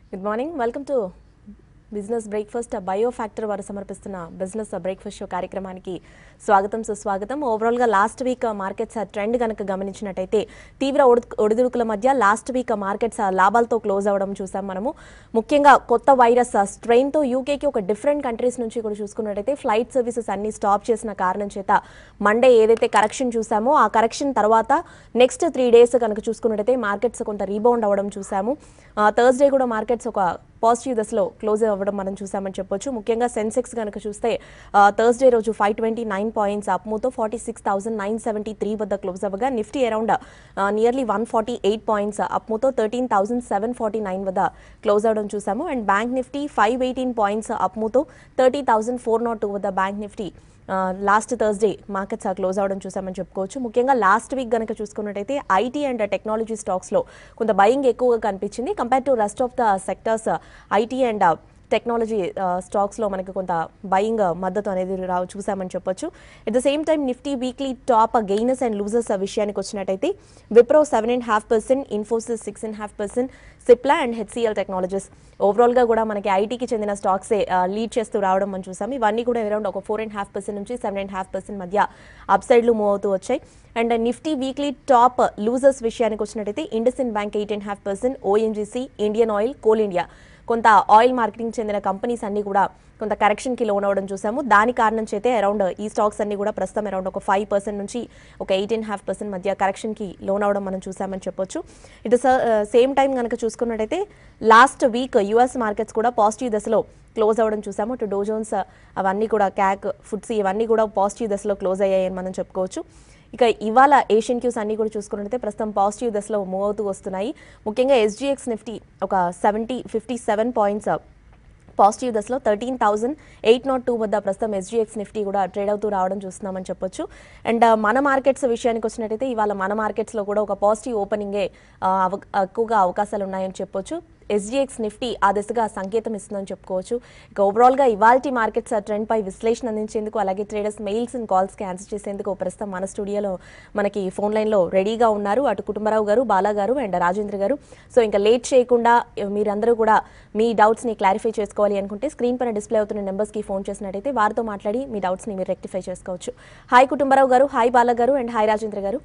Good morning welcome to business breakfast bio factor వారు సమర్పిస్తున్న business breakfast show కార్యక్రమానికి స్వాగతం సుస్వాగతం ఓవరాల్గా లాస్ట్ వీక్ మార్కెట్స్ ట్రెండ్ కనుక గమనించినట్టయితే తీవ్ర ఒడు- ఒడిదుడుకుల మధ్య లాస్ట్ వీక్ మార్కెట్స్ లాభాలతో క్లోజ్ అవ్వడం చూసాం మనము ముఖ్యంగా కొత్త వైరస్ స్ట్రెయిన్తో యూకేకి ఒక డిఫరెంట్ కంట్రీస్ నుంచి కూడా చూసుకున్నట్టయితే ఫ్లైట్ సర్వీసెస్ అన్ని స్టాప్ చేసిన కారణం చేత మండే ఏదైతే కరెక్షన్ చూసామో ఆ కరెక్షన్ తర్వాత నెక్స్ట్ త్రీ డేస్ కనుక చూసుకున్నట్టయితే మార్కెట్స్ కొంత రీబౌండ్ అవ్వడం చూసాము థర్స్డే కూడా మార్కెట్స్ ఒక పాజిటివ్ దశలో క్లోజ్ అవ్వడం మనం చూసామని చెప్పొచ్చు ముఖ్యంగా సెన్సెక్స్ కనుక చూస్తే థర్స్డే రోజు ఫైవ్ ట్వంటీ నైన్ పాయింట్స్ అప్ముతో forty six thousand nine seventy three వద్ద క్లోజ్ అవ్వగా Nifty around nearly one forty eight points అప్ముతో thirteen thousand seven forty nine వద్ద క్లోజ్ అవడం చూసాము and bank Nifty five eighteen points అప్ముతో thirty thousand four naught two వద్ద bank Nifty last Thursday markets close అవడం చూసామని చెప్పుకోవచ్చు ముఖ్యంగా లాస్ట్ వీక్ కనుక చూసుకున్నట్టయితే ఐటీ అండ్ టెక్నాలజీ స్టాక్స్లో కొంత బయింగ్ ఎక్కువగా కనిపించింది compare to rest of the sectors IT and technology స్టాక్స్లో మనకి కొంత బయింగ్ మద్దతు అనేది రావు చూసామని చెప్పొచ్చు at the same time Nifty weekly top gainers and losers విషయానికి వచ్చినట్టయితే Wipro seven and half percent Infosys six and half percent Cipla and HCL technologies ఓవరాల్గా కూడా మనకి ఐటీకి చెందిన స్టాక్సే లీడ్ చేస్తూ రావడం మనం చూసాం ఇవన్నీ కూడా అరౌండ్ ఒక ఫోర్ అండ్ హాఫ్ పర్సెంట్ నుంచి సెవెన్ అండ్ హాఫ్ పర్సెంట్ మధ్య అప్ సైడ్లు మూవ్ అవుతూ వచ్చాయి and Nifty weekly top losers విషయానికి వచ్చినట్టయితే IndusInd bank eight and half percent ONGC Indian Oil Coal India కొంత ఆయిల్ మార్కెటింగ్ చెందిన కంపెనీస్ అన్ని కూడా కొంత కరెక్షన్కి లోన్ అవ్వడం చూసాము దాని కారణం చేతే అరౌండ్ ఈ స్టాక్స్ అన్ని కూడా ప్రస్తుతం అరౌండ్ ఒక ఫైవ్ పర్సెంట్ నుంచి ఒక ఎయిట్ అండ్ హాఫ్ పర్సెంట్ మధ్య కరెక్షన్కి లోన్ అవ్వడం మనం చూసామని చెప్పొచ్చు ఇటు సేమ్ టైం కనుక చూసుకున్నట్టయితే లాస్ట్ వీక్ యుఎస్ మార్కెట్స్ కూడా పాజిటివ్ దశలో క్లోజ్ అవ్వడం చూసాము ఇటు డోజోన్స్ అవన్నీ కూడా క్యాక్ ఫుడ్స్ ఇవన్నీ కూడా పాజిటివ్ దశలో క్లోజ్ అయ్యాయని మనం చెప్పుకోవచ్చు ఇక ఇవాళ ఏషియన్ క్యూస్ అన్ని కూడా చూసుకున్నట్టయితే ప్రస్తుతం పాజిటివ్ దశలో మూవ్ అవుతూ వస్తున్నాయి ముఖ్యంగా ఎస్జీఎక్స్ నిఫ్టీ ఒక seventy fifty seven points positive దశలో thirteen thousand eight naught two వద్ద ప్రస్తుతం ఎస్జీఎక్స్ నిఫ్టీ కూడా ట్రేడ్ అవుతూ రావడం చూస్తున్నామని చెప్పొచ్చు అండ్ మన మార్కెట్స్ విషయానికి వచ్చినట్టయితే ఇవాళ మన మార్కెట్స్లో కూడా ఒక పాజిటివ్ ఓపెనింగే ఆ, అవ- ఎక్కువగా అవకాశాలు ఉన్నాయని చెప్పొచ్చు ఎస్జీఎక్స్ నిఫ్టీ ఆ దిశగా సంకేతం ఇస్తుందని చెప్పుకోవచ్చు ఇక ఓవరాల్గా ఇవాల్టి మార్కెట్స్ ట్రెండ్ పై విశ్లేషణ అందించేందుకు అలాగే ట్రేడర్స్ మెయిల్స్ అండ్ కాల్స్కి ఆన్సర్ చేసేందుకు ప్రస్తుతం మన స్టూడియోలో మనకి ఫోన్ లైన్లో రెడీగా ఉన్నారు అటు కుటుంబరావు గారు బాలా గారు అండ్ రాజేంద్ర గారు సో ఇంకా లేట్ చేయకుండా మీరందరూ కూడా మీ డౌట్స్ని క్లారిఫై చేసుకోవాలి అనుకుంటే స్క్రీన్ పైన డిస్ప్లే అవుతున్న నెంబర్స్కి ఫోన్ చేసినట్టయితే వారితో మాట్లాడి మీ డౌట్స్ని మీరు రెక్టిఫై చేసుకోవచ్చు హాయ్ కుటుంబరావు గారు హాయ్ బాలా గారు అండ్ హాయ్ రాజేంద్ర గారు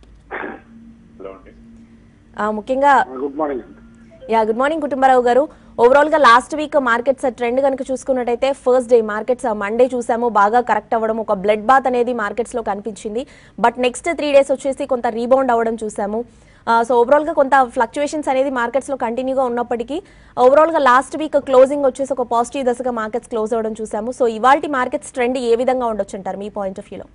హలో అండి ఆ, ముఖ్యంగా good morning yeah good morning Kutumbarao గారు ఓవరాల్ గా లాస్ట్ వీక్ మార్కెట్స్ ట్రెండ్ కనుక చూసుకున్నట్టయితే ఫస్ట్ డే మార్కెట్స్ మండే చూసాము బాగా కరెక్ట్ అవ్వడం ఒక బ్లడ్ బాత్ అనేది మార్కెట్స్ లో కనిపించింది బట్ నెక్స్ట్ త్రీ డేస్ వచ్చేసి కొంత రీబౌండ్ అవ్వడం చూసాము సో ఓవరాల్ గా కొంత ఫ్లక్చుయేషన్స్ అనేది మార్కెట్స్ లో కంటిన్యూగా ఉన్నప్పటికీ ఓవరాల్ గా లాస్ట్ వీక్ క్లోజింగ్ వచ్చేసి ఒక పాజిటివ్ దశగా మార్కెట్స్ క్లోజ్ అవ్వడం చూసాము సో ఇవాల్టి మార్కెట్స్ ట్రెండ్ ఏ విధంగా ఉండొచ్చు అంటారు మీ పాయింట్ ఆఫ్ వ్యూలో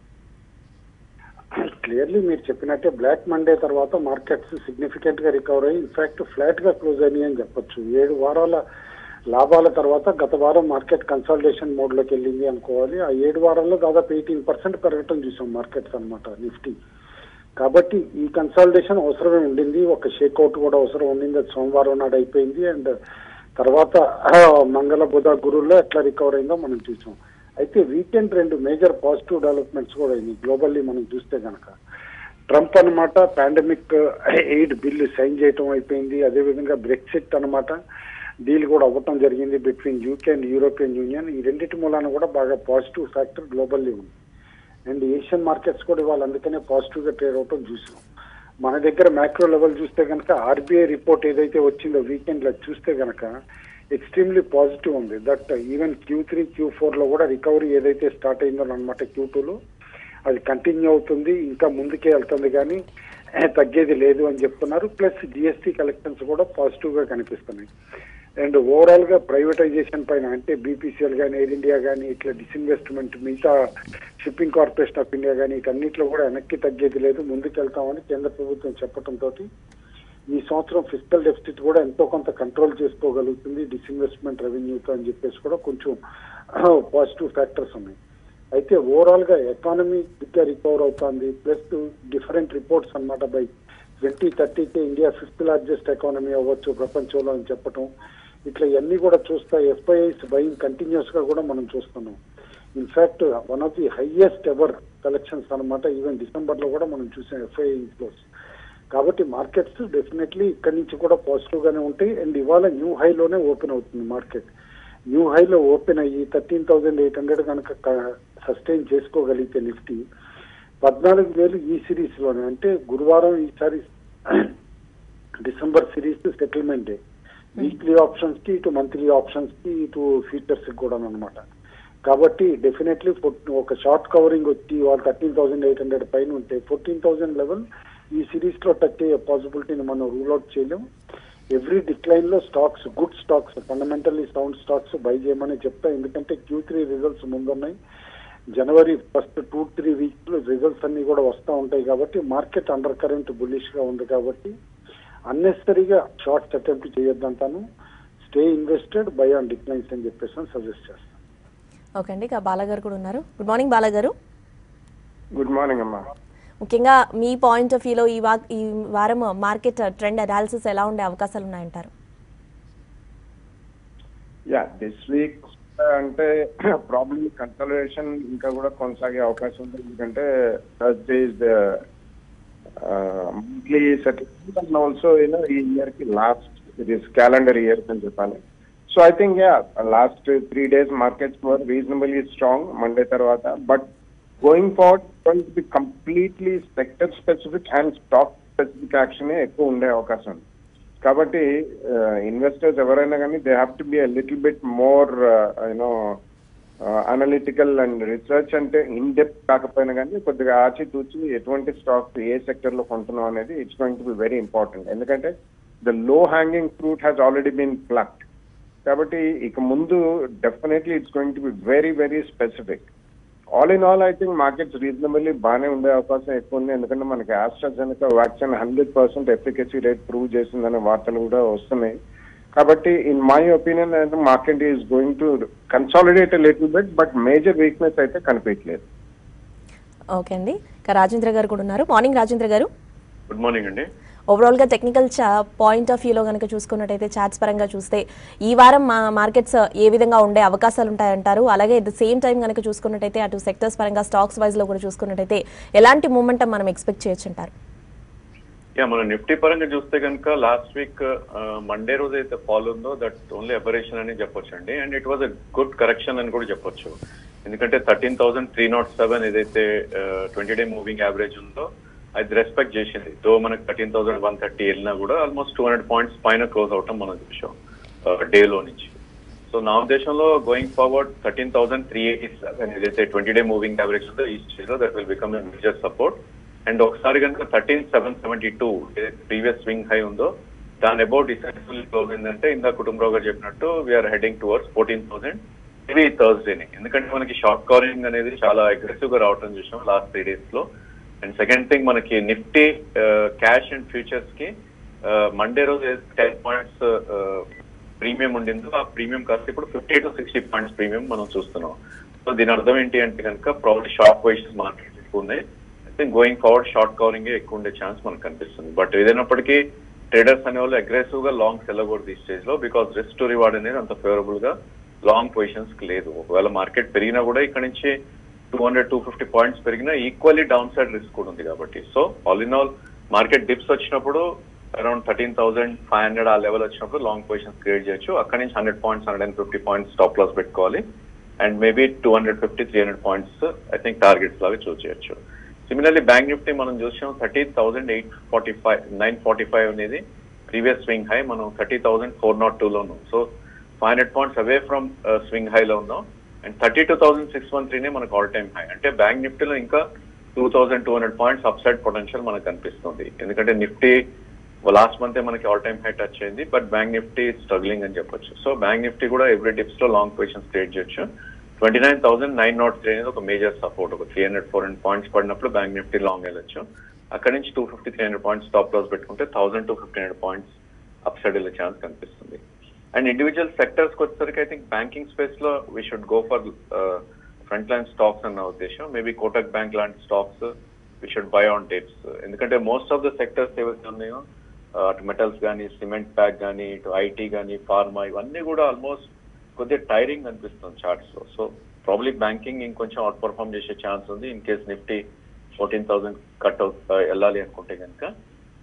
క్లియర్లీ మీరు చెప్పినట్టే బ్లాక్ మండే తర్వాత మార్కెట్స్ సిగ్నిఫికెంట్ గా రికవర్ అయ్యి ఇన్ఫాక్ట్ ఫ్లాట్ గా క్లోజ్ అయినాయి అని చెప్పొచ్చు ఏడు వారాల లాభాల తర్వాత గత వారం మార్కెట్ కన్సల్టేషన్ మోడ్ లోకి వెళ్ళింది అనుకోవాలి ఆ ఏడు వారాల్లో దాదాపు ఎయిటీన్ పర్సెంట్ పెరగటం చూసాం మార్కెట్స్ అన్నమాట నిఫ్టీ కాబట్టి ఈ కన్సల్టేషన్ అవసరమే ఉండింది ఒక షేక్అవుట్ కూడా అవసరం ఉండింది అది సోమవారం నాడు అయిపోయింది అండ్ తర్వాత ఆ, మంగళ బుధ గురుల్లో ఎట్లా రికవర్ అయిందో మనం చూసాం అయితే వీకెండ్ రెండు మేజర్ పాజిటివ్ డెవలప్మెంట్స్ కూడా అయినాయి గ్లోబల్లీ మనం చూస్తే గనక ట్రంప్ అన్నమాట పాండమిక్ ఎయిడ్ బిల్లు సైన్ చేయటం అయిపోయింది అదేవిధంగా బ్రెక్సిట్ అన్నమాట డీల్ కూడా అవ్వటం జరిగింది between UK and European union ఈ రెండింటి మూలాన కూడా బాగా పాజిటివ్ ఫ్యాక్టర్ గ్లోబల్లీ ఉంది అండ్ ఏషియన్ మార్కెట్స్ కూడా ఇవాళ అందుకనే పాజిటివ్ గా ట్రేడ్ అవటం చూసాం మన దగ్గర మ్యాక్రో లెవెల్ చూస్తే కనుక ఆర్బీఐ రిపోర్ట్ ఏదైతే వచ్చిందో వీకెండ్ లో చూస్తే కనుక ఎక్స్ట్రీమ్లీ పాజిటివ్ ఉంది that even Q three Q four లో కూడా రికవరీ ఏదైతే స్టార్ట్ అయిందో అనమాట క్యూ టూలో అది కంటిన్యూ అవుతుంది ఇంకా ముందుకే వెళ్తుంది కానీ ఏ, తగ్గేది లేదు అని చెప్తున్నారు ప్లస్ జిఎస్టీ కలెక్షన్స్ కూడా పాజిటివ్ గా కనిపిస్తున్నాయి అండ్ ఓవరాల్ గా ప్రైవేటైజేషన్ పైన అంటే బీపీసీఎల్ కానీ ఎయిర్ ఇండియా కానీ ఇట్లా డిస్ఇన్వెస్ట్మెంట్ మిగతా షిప్పింగ్ కార్పొరేషన్ ఆఫ్ ఇండియా కానీ వీటన్నిటిలో కూడా వెనక్కి తగ్గేది లేదు ముందుకెళ్తామని కేంద్ర ప్రభుత్వం చెప్పడంతో ఈ సంవత్సరం ఫిజికల్ డెఫిసిట్ కూడా ఎంతో కొంత కంట్రోల్ చేసుకోగలుగుతుంది డిస్ఇన్వెస్ట్మెంట్ రెవెన్యూతో అని చెప్పేసి కూడా కొంచెం పాజిటివ్ ఫ్యాక్టర్స్ ఉన్నాయి అయితే ఓవరాల్ గా ఎకానమీ గా రికవర్ అవుతుంది ప్లస్ డిఫరెంట్ రిపోర్ట్స్ అన్నమాట బై ట్వంటీ థర్టీకి ఇండియా ఫిఫ్త్ లార్జెస్ట్ ఎకానమీ అవ్వచ్చు ప్రపంచంలో అని చెప్పటం ఇట్లా ఇవన్నీ కూడా చూస్తా ఎఫ్ఐఐస్ బయింగ్ కంటిన్యూస్ గా కూడా మనం చూస్తున్నాం in fact one of the highest ever collections అన్నమాట ఈవెన్ డిసెంబర్ లో కూడా మనం చూసాం ఎఫ్ఐఐ ఇన్ఫ్లోస్ కాబట్టి మార్కెట్స్ డెఫినెట్లీ ఇక్కడి నుంచి కూడా పాజిటివ్ గానే ఉంటాయి అండ్ ఇవాళ న్యూ హైలోనే ఓపెన్ అవుతుంది మార్కెట్ న్యూ హైలో ఓపెన్ అయ్యి థర్టీన్ థౌసండ్ ఎయిట్ హండ్రెడ్ కనుక సస్టైన్ చేసుకోగలిగితే నిఫ్టీ పద్నాలుగు వేలు ఈ సిరీస్ లోనే అంటే గురువారం ఈసారి December series settlement day weekly options కి ఇటు మంత్లీ ఆప్షన్స్ కి ఇటు ఫీచర్స్ కూడా అనమాట కాబట్టి డెఫినెట్లీ ఒక షార్ట్ కవరింగ్ వచ్చి వాళ్ళు థర్టీన్ థౌసండ్ ఎయిట్ హండ్రెడ్ పైన ఉంటే ఫోర్టీన్ థౌసండ్ లెవెల్ ఈ సిరీస్ లో టచ్ అయ్యే పాసిబిలిటీని మనం రూల్ అవుట్ చేయలేం ఎవ్రీ డిక్లైన్ లో stocks good stocks fundamentally sound stocks buy చేయమని చెప్తా ఎందుకంటే క్యూ త్రీ రిజల్ట్స్ ముందున్నాయి జనవరి ఫస్ట్ టూ త్రీ వీక్స్ లో రిజల్ట్స్ అన్ని కూడా వస్తూ ఉంటాయి కాబట్టి మార్కెట్ అండర్ కరెంట్ బుల్లిష్ గా ఉంది కాబట్టి అన్నెసరీగా షార్ట్స్ అటెంప్ట్ చేయొద్దంటాను stay invested buy on declines అని చెప్పేసి సజెస్ట్ చేస్తాను ఓకే అండి ఇక బాలగారు కూడా ఉన్నారు గుడ్ మార్నింగ్ బాలగారు గుడ్ మార్నింగ్ అమ్మా ముఖ్యంగా మీ పాయింట్ ఆఫ్ వ్యూలో ఈ వా ఈ వారం మార్కెట్ ట్రెండ్ అనాలిసిస్ ఎలా ఉండే అవకాశాలు ఉన్నాయంటారు యా దిస్ వీక్ అంటే ప్రాబ్లమ్ కన్సల్టేషన్ ఇంకా కూడా కొనసాగే అవకాశం ఉంది ఎందుకంటే Thursday is the monthly settlement and also you know ఈ ఇయర్ కి last it is calendar year అని చెప్పాలి so I think yeah last three days markets were reasonably strong Monday తర్వాత but going forward going to be completely sector specific and stock specific action ఎక్కువ ఉండే అవకాశం ఉంది కాబట్టి investors ఎవరైనా కానీ they have to be a little bit more you know analytical and research అంటే in depth కాకపోయినా కానీ కొద్దిగా ఆచితూచి ఎటువంటి స్టాక్స్ ఏ సెక్టర్ లో కొంటున్నాం అనేది it's going to be very important ఎందుకంటే the low hanging fruit has already been plucked కాబట్టి ఇక ముందు definitely it's going to be very very specific all in all I think markets reasonably బాగానే ఉండే అవకాశం ఎక్కువ ఉంది ఎందుకంటే మనకి AstraZeneca vaccine hundred percent efficacy rate prove చేసిందనే వార్తలు కూడా వస్తున్నాయి కాబట్టి ఇన్ మై ఒపీనియన్ అయితే market is going to consolidate little bit but major weakness అయితే కనిపించలేదు ఓకే అండి ఇక రాజేంద్ర గారు కూడా ఉన్నారు మార్నింగ్ రాజేంద్ర గారు గుడ్ మార్నింగ్ అండి ఓవరాల్గా టెక్నికల్ చా పాయింట్ ఆఫ్ వ్యూలో కనుక చూసుకున్నట్టయితే చార్ట్స్ పరంగా చూస్తే ఈ వారం మా మార్కెట్స్ ఏ విధంగా ఉండే అవకాశాలు ఉంటాయంటారు అలాగే అట్ ద సేమ్ టైం కనుక చూసుకున్నట్టయితే అటు సెక్టర్స్ పరంగా స్టాక్స్ వైజ్లో కూడా చూసుకున్నట్టయితే ఎలాంటి మూమెంటం మనం ఎక్స్పెక్ట్ చేయొచ్చు అంటారు యా మన నిఫ్టీ పరంగా చూస్తే కనుక లాస్ట్ వీక్ మండే రోజు అయితే ఫాల్ ఉందో దట్ ఓన్లీ అపరేషన్ అని చెప్పొచ్చు అండి and it was a good correction అని కూడా చెప్పొచ్చు ఎందుకంటే thirteen thousand three nought seven ఏదైతే ట్వంటీ డే మూవింగ్ యావరేజ్ ఉందో అది రెస్పెక్ట్ చేసింది దో మనకి థర్టీన్ థౌసండ్ వన్ థర్టీ వెళ్ళినా కూడా ఆల్మోస్ట్ టూ హండ్రెడ్ పాయింట్స్ పైన క్లోజ్ అవటం మనం చూసాం డేలో నుంచి సో నా ఉద్దేశంలో going forward thirteen thousand three eighty seven ఏదైతే ట్వంటీ డే మూవింగ్ యావరేజ్ ఉందో ఈ స్టేజ్ లో that will become major support and ఒకసారి కనుక థర్టీన్ సెవెన్ సెవెంటీ టూ ఏదైతే ప్రీవియస్ స్వింగ్ హై ఉందో దాని అబౌట్ డిసెన్సిబుల్ క్లోజ్ ఏంటంటే ఇందా కుటుంబరావు గారు చెప్పినట్టు we are heading towards fourteen thousand ఇవి థర్స్డేని ఎందుకంటే మనకి షార్ట్ కవరింగ్ అనేది చాలా అగ్రెసివ్ గా రావటం చూసాం లాస్ట్ త్రీ డేస్ లో అండ్ సెకండ్ థింగ్ మనకి నిఫ్టీ క్యాష్ అండ్ ఫ్యూచర్స్ కి మండే రోజు టెన్ పాయింట్స్ ప్రీమియం ఉండిందో ఆ ప్రీమియం కాస్త ఇప్పుడు fifty to sixty points premium మనం చూస్తున్నాం సో దీని అర్థం ఏంటి అంటే కనుక ప్రాబ్లీ షార్ట్ పొజిషన్స్ మార్కెట్ ఎక్కువ ఉన్నాయి I think going forward short covering ఎక్కువ ఉండే ఛాన్స్ మనకు కనిపిస్తుంది బట్ ఏదైనప్పటికీ ట్రేడర్స్ అనే వాళ్ళు అగ్రెసివ్ గా లాంగ్ వెళ్ళకూడదు ఈ స్టేజ్ లో బికాస్ రిస్క్ టు రివార్డ్ అనేది అంత ఫేవరబుల్ గా లాంగ్ పొజిషన్స్ కి లేదు ఒకవేళ మార్కెట్ పెరిగినా కూడా ఇక్కడ నుంచి two hundred two fifty points పెరిగినా ఈక్వల్లీ డౌన్ సైడ్ రిస్క్ కూడా ఉంది కాబట్టి so all in all market dips వచ్చినప్పుడు around thirteen thousand five hundred ఆ లెవెల్ వచ్చినప్పుడు లాంగ్ పొజిషన్స్ క్రియేట్ చేయొచ్చు అక్కడ నుంచి hundred points hundred and fifty points stop loss పెట్టుకోవాలి and maybe two hundred fifty three hundred points I think targets లాగా choose చేయొచ్చు similarly Bank Nifty మనం చూసాం thirty thousand eight forty five nine forty five అనేది previous swing high మనం thirty thousand four nought టూలో ఉన్నాం so five hundred points away from swing హైలో ఉన్నాం and thirty two thousand six one త్రీనే మనకు ఆల్ టైమ్ హై అంటే Bank నిఫ్టీలో ఇంకా two thousand two hundred points upside potential మనకు కనిపిస్తుంది ఎందుకంటే నిఫ్టీ లాస్ట్ మంతే మనకి ఆల్ టైమ్ హై టచ్ అయింది బట్ బ్యాంక్ నిఫ్టీ స్ట్రగ్లింగ్ అని చెప్పొచ్చు సో బ్యాంక్ నిఫ్టీ కూడా ఎవ్రీ డిప్స్ లో లాంగ్ పొజిషన్స్ క్రియేట్ చేయొచ్చు twenty nine thousand nine nought three అనేది ఒక మేజర్ సపోర్ట్ ఒక three hundred four hundred points పడినప్పుడు బ్యాంక్ నిఫ్టీ లాంగ్ వెళ్ళొచ్చు అక్కడ నుంచి two fifty three hundred points stop loss పెట్టుకుంటే thousand two fifty hundred points upside వెళ్ళే ఛాన్స్ కనిపిస్తుంది అండ్ ఇండివిజువల్ సెక్టర్స్ కి వచ్చేసరికి ఐ థింక్ బ్యాంకింగ్ స్పేస్ లో we should go for front line stocks అన్న ఉద్దేశం మేబీ కోటక్ బ్యాంక్ లాంటి stocks we should buy on dips ఎందుకంటే మోస్ట్ ఆఫ్ ద సెక్టర్స్ ఏవైతే ఉన్నాయో అటు మెటల్స్ కానీ సిమెంట్ ప్యాక్ కానీ ఇటు ఐటీ కానీ ఫార్మా ఇవన్నీ కూడా ఆల్మోస్ట్ కొద్దిగా టైరింగ్ అనిపిస్తుంది చార్ట్స్ లో సో ప్రాబ్లీ బ్యాంకింగ్ ఇంకొంచెం అవుట్ పర్ఫామ్ చేసే ఛాన్స్ ఉంది in case Nifty fourteen thousand cut out వెళ్ళాలి అనుకుంటే కనుక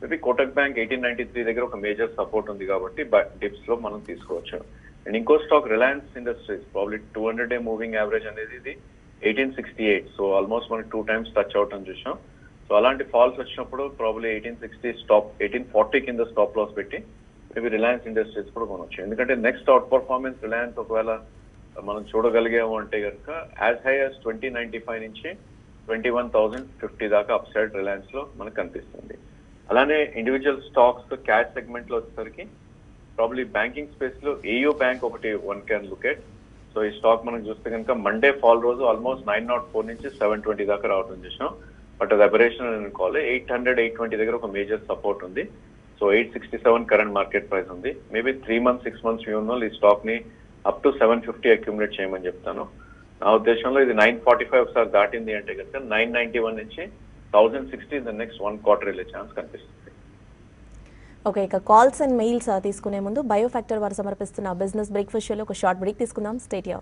maybe Kotak Bank eighteen ninety three దగ్గర ఒక మేజర్ సపోర్ట్ ఉంది కాబట్టి డిప్స్ లో మనం తీసుకోవచ్చు అండ్ ఇంకో stock Reliance Industries probably two hundred day moving average అనేది ఇది eighteen sixty eight so almost మనకి టూ టైమ్స్ టచ్ అవుట్ అని చూసాం సో అలాంటి ఫాల్స్ వచ్చినప్పుడు probably eighteen sixty stop eighteen forty కింద స్టాప్ లాస్ పెట్టి మేబీ రిలయన్స్ ఇండస్ట్రీస్ కూడా కొనవచ్చు ఎందుకంటే నెక్స్ట్ అవుట్ పర్ఫార్మెన్స్ రిలయన్స్ ఒకవేళ మనం చూడగలిగాము అంటే కనుక as high as twenty ninety five నుంచి ట్వంటీ వన్ థౌసండ్ ఫిఫ్టీ దాకా అప్ సైడ్ రిలయన్స్ లో మనకు కనిపిస్తుంది అలానే ఇండివిజువల్ స్టాక్స్ క్యాష్ సెగ్మెంట్ లో వచ్చేసరికి ప్రాబ్లీ బ్యాంకింగ్ స్పేస్ లో ఏయూ బ్యాంక్ ఒకటి one can look at so ఈ స్టాక్ మనం చూస్తే కనుక మండే ఫాల్ రోజు ఆల్మోస్ట్ నైన్ నాట్ ఫోర్ నుంచి సెవెన్ ట్వంటీ దాకా రావడం చూసాం బట్ అది అబరేషన్ అని అనుకోవాలి ఎయిట్ హండ్రెడ్ ఎయిట్ ట్వంటీ దగ్గర ఒక మేజర్ సపోర్ట్ ఉంది so eight sixty seven current market price ఉంది maybe three months six months view ఉన్న ఈ స్టాక్ ని up to seven fifty accumulate చేయమని చెప్తాను నా ఉద్దేశంలో ఇది నైన్ ఫార్టీ ఫైవ్ ఒకసారి దాటింది అంటే కనుక నైన్ నైన్టీ వన్ నుంచి thousand sixty the next one quarter వెళ్ళే ఛాన్స్ కనిపిస్తుంది ఓకే ఇక కాల్స్ అండ్ మెయిల్స్ తీసుకునే ముందు బయో ఫ్యాక్టర్ వారు సమర్పిస్తున్న బిజినెస్ బ్రేక్ఫాస్ట్ షోలో ఒక షార్ట్ బ్రేక్ తీసుకుందాం స్టేడియం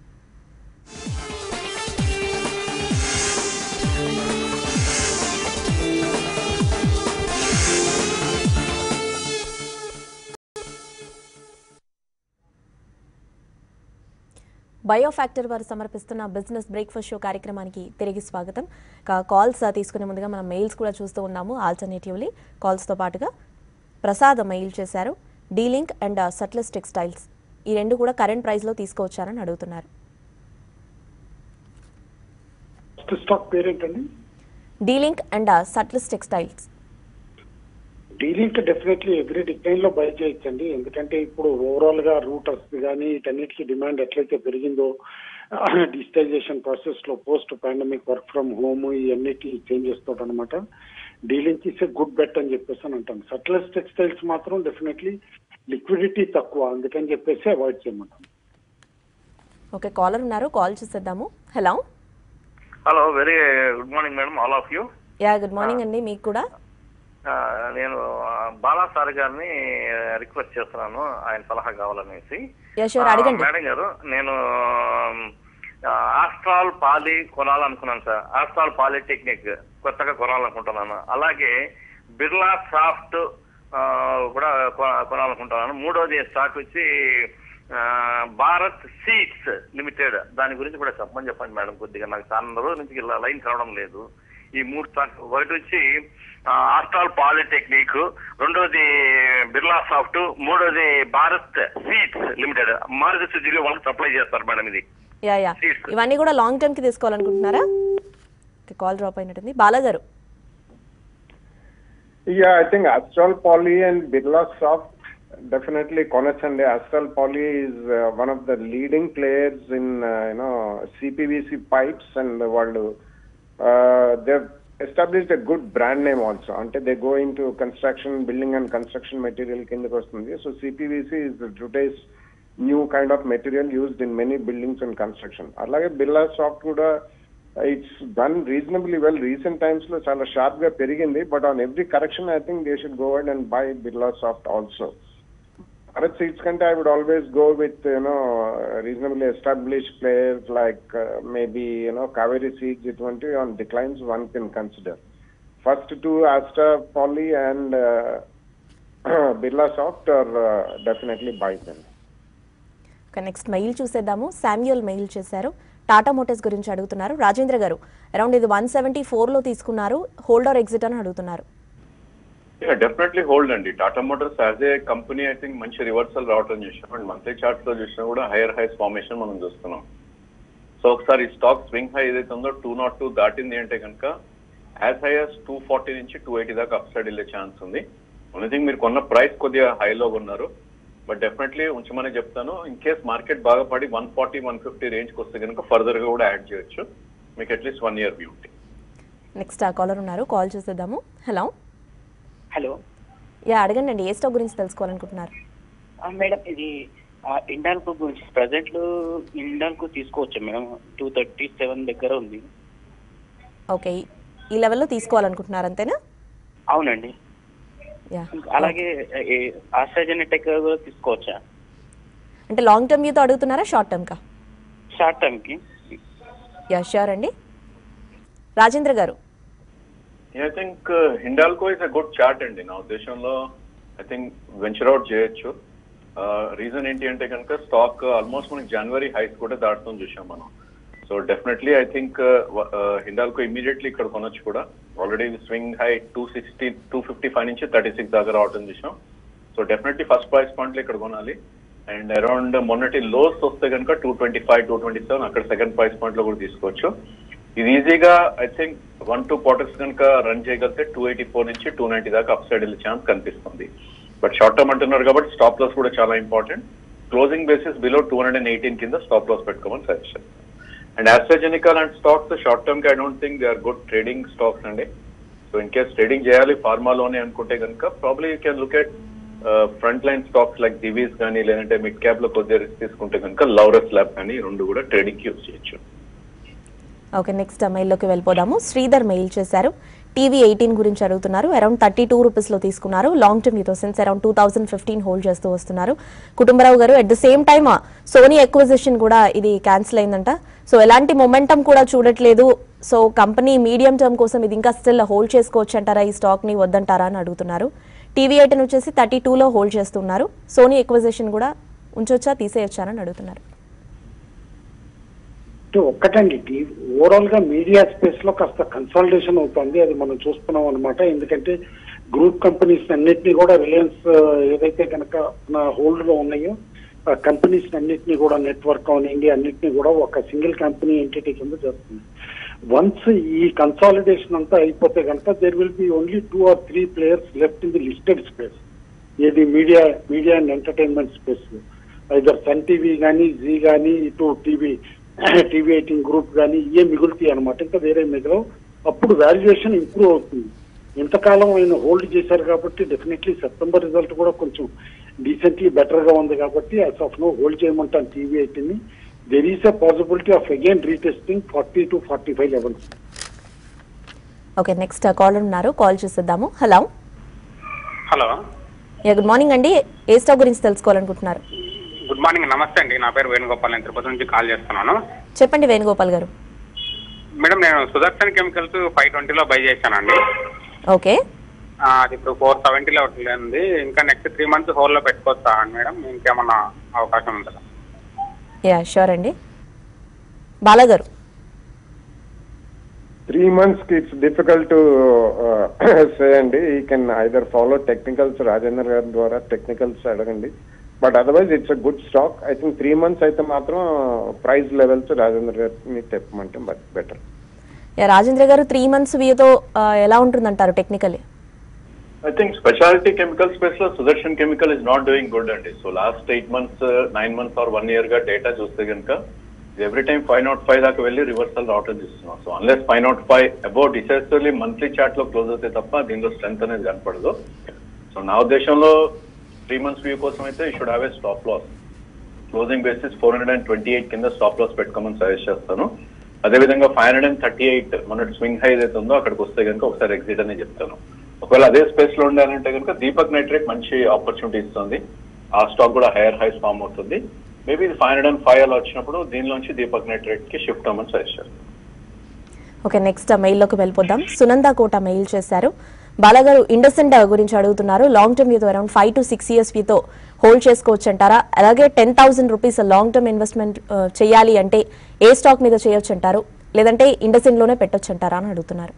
బయో ఫ్యాక్టర్ వారు సమర్పిస్తున్న బిజినెస్ బ్రేక్ఫాస్ట్ షో కార్యక్రమానికి తిరిగి స్వాగతం ఇక కాల్స్ తీసుకునే ముందుగా మనం మెయిల్స్ కూడా చూస్తూ ఉన్నాము ఆల్టర్నేటివ్లీ కాల్స్తో పాటుగా ప్రసాద్ మెయిల్ చేశారు డీలింక్ అండ్ సట్లెస్ టెక్స్టైల్స్ ఈ రెండు కూడా కరెంట్ ప్రైస్లో తీసుకొచ్చారని అడుగుతున్నారు ఫస్ట్ స్టాక్ పేరేంటండి D-Link and Sutlej Textiles D-Link definitely every decline లో బై చేయొచ్చండి ఎందుకంటే ఇప్పుడు ఓవరాల్ గా రూటర్స్ కానీ వీటన్నిటికీ డిమాండ్ ఎట్లయితే పెరిగిందో డిజిటైజేషన్ ప్రాసెస్ లో post pandemic work from home ఇవన్నిటి చేంజెస్ తోటి అనమాట D-Link is a good bet అని చెప్పేసి అని అంటాను సట్లెస్ టెక్స్టైల్స్ మాత్రం డెఫినెట్లీ లిక్విడిటీ తక్కువ అందుకని చెప్పేసి అవాయిడ్ చేయమంటాను ఓకే కాలర్ ఉన్నారు కాల్ చేసేద్దాము hello hello very good morning madam all of you yeah good morning అండి మీకు కూడా నేను ఆ, బాలా సార్ గారిని రిక్వెస్ట్ చేస్తున్నాను ఆయన సలహా కావాలనేసి యా షూర్ ఆ, అడగండి మేడం గారు నేను ఆ, ఆస్ట్రాల్ పాలి కొనాలనుకున్నాను సార్ ఆస్ట్రాల్ పాలిటెక్నిక్ కొత్తగా కొనాలనుకుంటున్నాను అలాగే బిర్లా సాఫ్ట్ ఆ, కూడా కొ- కొనాలనుకుంటున్నాను మూడోది స్టాక్ వచ్చి ఆ, భారత్ సీడ్స్ లిమిటెడ్ దాని గురించి కూడా చెప్పమని చెప్పండి మేడం కొద్దిగా నాకు చాలా రోజుల నుంచి ఇలా లైన్ రావడం లేదు ఈ మూడు స్టాక్ ఒకటి వచ్చి ఆ, ఆస్ట్రాల్ పాలిటెక్నిక్ రెండోది బిర్లా సాఫ్ట్ మూడోది Bharat Seeds Limited Maruti Suzuki వాళ్ళకి సప్లై చేస్తారు మేడం ఇది యా యా ఇవన్నీ కూడా లాంగ్ టర్మ్ కి తీసుకోవాలనుకుంటున్నారా ఓకే కాల్ డ్రాప్ అయినట్టుంది బాలా గారు Yeah, I think Astral Poly and Birla Soft definitely Konachande. Astral Poly is uh, one of the leading players in uh, you know CPVC pipes and the world. Uh, they've established a good brand name also. Until they go into construction, building and construction material కిందకి వస్తుంది. So CPVC is the today's new kind of material used in many buildings and construction. అలాగే Birlasoft కూడా it's done reasonably well recent times లో చాలా sharp గా పెరిగింది but on every correction I think they should go add and buy Birlasoft also Bharat Seeds కంటే I would always go with you know reasonably establish players like maybe you know Kaveri Seeds ఇటువంటి on declines one can consider first to Astral Poly and Birlasoft are definitely buy then okay next mail చూసేద్దాము Samuel mail చేశారు Tata Motors గురించి అడుగుతున్నారు రాజేంద్ర గారు around ఇది one seventy ఫోర్లో తీసుకున్నారు holder exit అని అడుగుతున్నారు డెఫినెట్లీ హోల్డ్ అండి Tata Motors as a company I think మంచి రివర్సల్ రావటం చూసాం అండ్ మంత్లీ చార్ట్స్ లో చూసినా కూడా హైయర్ హైస్ ఫార్మేషన్ మనం చూస్తున్నాం సో ఒకసారి స్టాక్ స్వింగ్ హై ఏదైతే ఉందో టూ నాట్ టూ దాటింది అంటే కనుక as high as two forty నుంచి టూ ఎయిటీ దాకా అప్ సైడ్ వెళ్ళే ఛాన్స్ ఉంది ఓన్లీ థింగ్ మీరు కొన్న ప్రైస్ కొద్దిగా హైలో ఉన్నారు బట్ డెఫినెట్లీ ఉంచమని చెప్తాను ఇన్ కేస్ మార్కెట్ బాగా పడి వన్ ఫార్టీ వన్ ఫిఫ్టీ రేంజ్కి వస్తే కనుక ఫర్దర్ గా కూడా యాడ్ చేయొచ్చు మీకు అట్లీస్ట్ వన్ ఇయర్ వ్యూ ఉంటుంది నెక్స్ట్ ఆ కాలర్ ఉన్నారు కాల్ చేసేద్దాము హలో హలో యా అడగండి అండి ఏ స్టాక్ గురించి తెలుసుకోవాలనుకుంటున్నారు ఆ, మేడం ఇది ఆ, ఇండాల్కో గురించి ప్రజెంట్ లో ఇండాల్కో తీసుకోవచ్చు మేడం టూ థర్టీ సెవెన్ దగ్గర ఉంది ఓకే ఈ లెవెల్లో తీసుకోవాలనుకుంటున్నారు అంతేనా అవునండి యా అలాగే ఆస్ట్రాజెనెటెక్ కూడా తీసుకోవచ్చా అంటే లాంగ్ టర్మ్ వ్యూతో అడుగుతున్నారా షార్ట్ టర్మ్కా షార్ట్ టర్మ్ కి యా ష్యూర్ అండి రాజేంద్ర గారు I think Hindalco is a good chart అండి నా ఉద్దేశంలో ఐ థింక్ వెంచర్ అవుట్ చేయొచ్చు రీజన్ ఏంటి అంటే కనుక స్టాక్ ఆల్మోస్ట్ మనకి జనవరి హైస్ కూడా దాటుతాం చూసాం మనం so definitely I think Hindalco immediately ఇక్కడ కొనొచ్చు కూడా already swing high two sixty two fifty five నుంచి థర్టీ సిక్స్ దాకా రావడం చూసాం so definitely first price point ఇక్కడ కొనాలి అండ్ అరౌండ్ మొన్నటి లోస్ వస్తే కనుక two twenty five two twenty seven అక్కడ సెకండ్ ప్రైస్ పాయింట్ లో కూడా తీసుకోవచ్చు ఇది ఈజీగా I think one two quarters కనుక రన్ చేయగలిగితే టూ ఎయిటీ ఫోర్ నుంచి టూ నైన్టీ దాకా అప్ సైడ్ వెళ్ళే ఛాన్స్ కనిపిస్తుంది బట్ షార్ట్ టర్మ్ అంటున్నారు కాబట్టి స్టాప్ లాస్ కూడా చాలా important closing basis below two hundred and eighteen కింద స్టాప్ లాస్ పెట్టుకోమని సజెషన్ అండ్ ఆస్ట్రాజెనికా లాంటి స్టాక్స్ షార్ట్ టర్మ్ కి I don't think they are good trading stocks అండి సో ఇన్ కేస్ ట్రేడింగ్ చేయాలి ఫార్మాలోనే అనుకుంటే కనుక probably you can look at front line stocks like Divi's కానీ లేదంటే మిడ్ క్యాప్ లో కొద్దిగా రిస్క్ తీసుకుంటే కనుక లౌరస్ ల్యాబ్ కానీ ఈ రెండు కూడా ట్రేడింగ్ కి యూజ్ చేయొచ్చు ఓకే నెక్స్ట్ మెయిల్లోకి వెళ్ళిపోదాము శ్రీధర్ మెయిల్ చేశారు టీవీ ఎయిటీన్ గురించి అడుగుతున్నారు అరౌండ్ థర్టీ టూ రూపీస్లో తీసుకున్నారు లాంగ్ టర్మ్ యూతో since around two thousand fifteen hold చేస్తూ వస్తున్నారు కుటుంబరావు గారు at the same time Sony acquisition కూడా ఇది క్యాన్సిల్ అయిందంట సో ఎలాంటి మొమెంటం కూడా చూడట్లేదు సో కంపెనీ మీడియం టర్మ్ కోసం ఇది ఇంకా స్టిల్ హోల్డ్ చేసుకోవచ్చు అంటారా ఈ స్టాక్ ని వద్దంటారా అని అడుగుతున్నారు టీవీ ఎయిటీన్ వచ్చేసి థర్టీ టూలో హోల్డ్ చేస్తున్నారు సోనీ ఎక్విజిషన్ కూడా ఉంచొచ్చా తీసేయొచ్చా అని అడుగుతున్నారు అంటే ఒక్కటండి ఓవరాల్ గా మీడియా స్పేస్ లో కాస్త కన్సల్టేషన్ అవుతుంది అది మనం చూస్తున్నాం అనమాట ఎందుకంటే గ్రూప్ కంపెనీస్ అన్నిటినీ కూడా రిలయన్స్ ఏదైతే కనుక నా హోల్డ్ లో ఉన్నాయో ఆ కంపెనీస్ అన్నిటినీ కూడా నెట్వర్క్ అవనివ్వండి అన్నిటినీ కూడా ఒక సింగిల్ కంపెనీ ఎంటిటీ కింద చేస్తుంది వన్స్ ఈ కన్సాలిడేషన్ అంతా అయిపోతే కనుక there will be only two or three players left in the listed space ఏది media media and entertainment space either Sun TV కానీ జీ కానీ ఇటు టీవీ టీవీ ఎయిటీన్ గ్రూప్ కానీ ఇవే మిగులుతాయి అనమాట ఇంకా వేరే మిగలవు అప్పుడు వాల్యుయేషన్ ఇంప్రూవ్ అవుతుంది ఇంతకాలం ఆయన హోల్డ్ చేశారు కాబట్టి డెఫినెట్లీ సెప్టెంబర్ రిజల్ట్ కూడా కొంచెం డీసెంట్లీ బెటర్ గా ఉంది కాబట్టి యాజ్ ఆఫ్ నో హోల్డ్ చేయమంటాను TV eighteen there is a possibility of again retesting forty to forty five levels okay next caller ఉన్నారు కాల్ చేసేద్దాము hello hello ya good morning అండి a stock గురించి తెలుసుకోవాలనుకుంటున్నారు good morning నమస్తే అండి నా పేరు వేణుగోపాల్ నేను తిరుపతి నుంచి కాల్ చేస్తున్నాను చెప్పండి వేణుగోపాల్ గారు మేడం నేను సుదర్శన్ కెమికల్స్ ఫైవ్ ట్వంటీలో బై చేశానండి ఓకే ఆ, అది ఇప్పుడు ఫోర్ సెవెంటీలో ఉంది ఇంకా నెక్స్ట్ త్రీ మంత్స్ హోల్లో పెట్టుకోవచ్చా అండి మేడం ఇంకేమన్నా అవకాశం ఉంటుందా యా షూర్ అండి బాలగారు త్రీ మంత్స్ కి ఇట్స్ డిఫికల్ట్ టు సే అండి ఈ can either follow technicals Rajender గారి ద్వారా టెక్నికల్స్ అడగండి but otherwise it's a good stock I think three months అయితే మాత్రం ప్రైస్ లెవెల్స్ రాజేందర్ గారిని తెప్పమంటే బెటర్ యా రాజేంద్ర గారు త్రీ మంత్స్ వ్యూతో ఎలా ఉంటుందంటారు technically I think specialty chemical space లో Sudarshan chemical is not doing good అండి so last eight months nine months or one year గా డేటా చూస్తే కనుక every time five naught five దాకా వెళ్ళి రివర్సల్ రావటం చూస్తున్నాం so unless five naught five about decisively monthly chart లో క్లోజ్ అవుతే తప్ప దీనిలో స్ట్రెంత్ అనేది కనపడదు సో నా ఉద్దేశంలో త్రీ మంత్స్ వ్యూ కోసం అయితే you should have a stop loss closing basis four hundred and twenty eight కింద స్టాప్ లాస్ పెట్టుకోమని సజెస్ట్ చేస్తాను అదేవిధంగా five hundred and thirty eight మన స్వింగ్ హై ఏదైతే ఉందో అక్కడికి వస్తే కనుక ఒకసారి ఎగ్జిట్ అని చెప్తాను ఒకవేళ అదే స్పేస్ లో ఉండాలంటే కనుక దీపక్ నైట్రేట్ మంచి ఆపర్చునిటీ ఇస్తుంది ఆ స్టాక్ కూడా హైయర్ హైస్ ఫామ్ అవుతుంది మేబీ ఇది ఫైవ్ హండ్రెడ్ అండ్ ఫైవ్ అలా వచ్చినప్పుడు దీనిలోంచి దీపక్ నైట్రేట్ కి షిఫ్ట్ అవ్వమని సజెస్ట్ చేస్తాను ఓకే నెక్స్ట్ మెయిల్లోకి వెళ్ళిపోదాం సునంద కోట మెయిల్ చేశారు బాలగారు ఇండసెంట్ గురించి అడుగుతున్నారు లాంగ్ టర్మ్ వ్యూతో around five to six years వ్యూతో హోల్డ్ చేసుకోవచ్చు అంటారా అలాగే ten thousand rupees long term investment చేయాలి అంటే ఏ స్టాక్ మీద చేయొచ్చు అంటారు లేదంటే ఇండసెంట్ లోనే పెట్టొచ్చు అంటారా అని అడుగుతున్నారు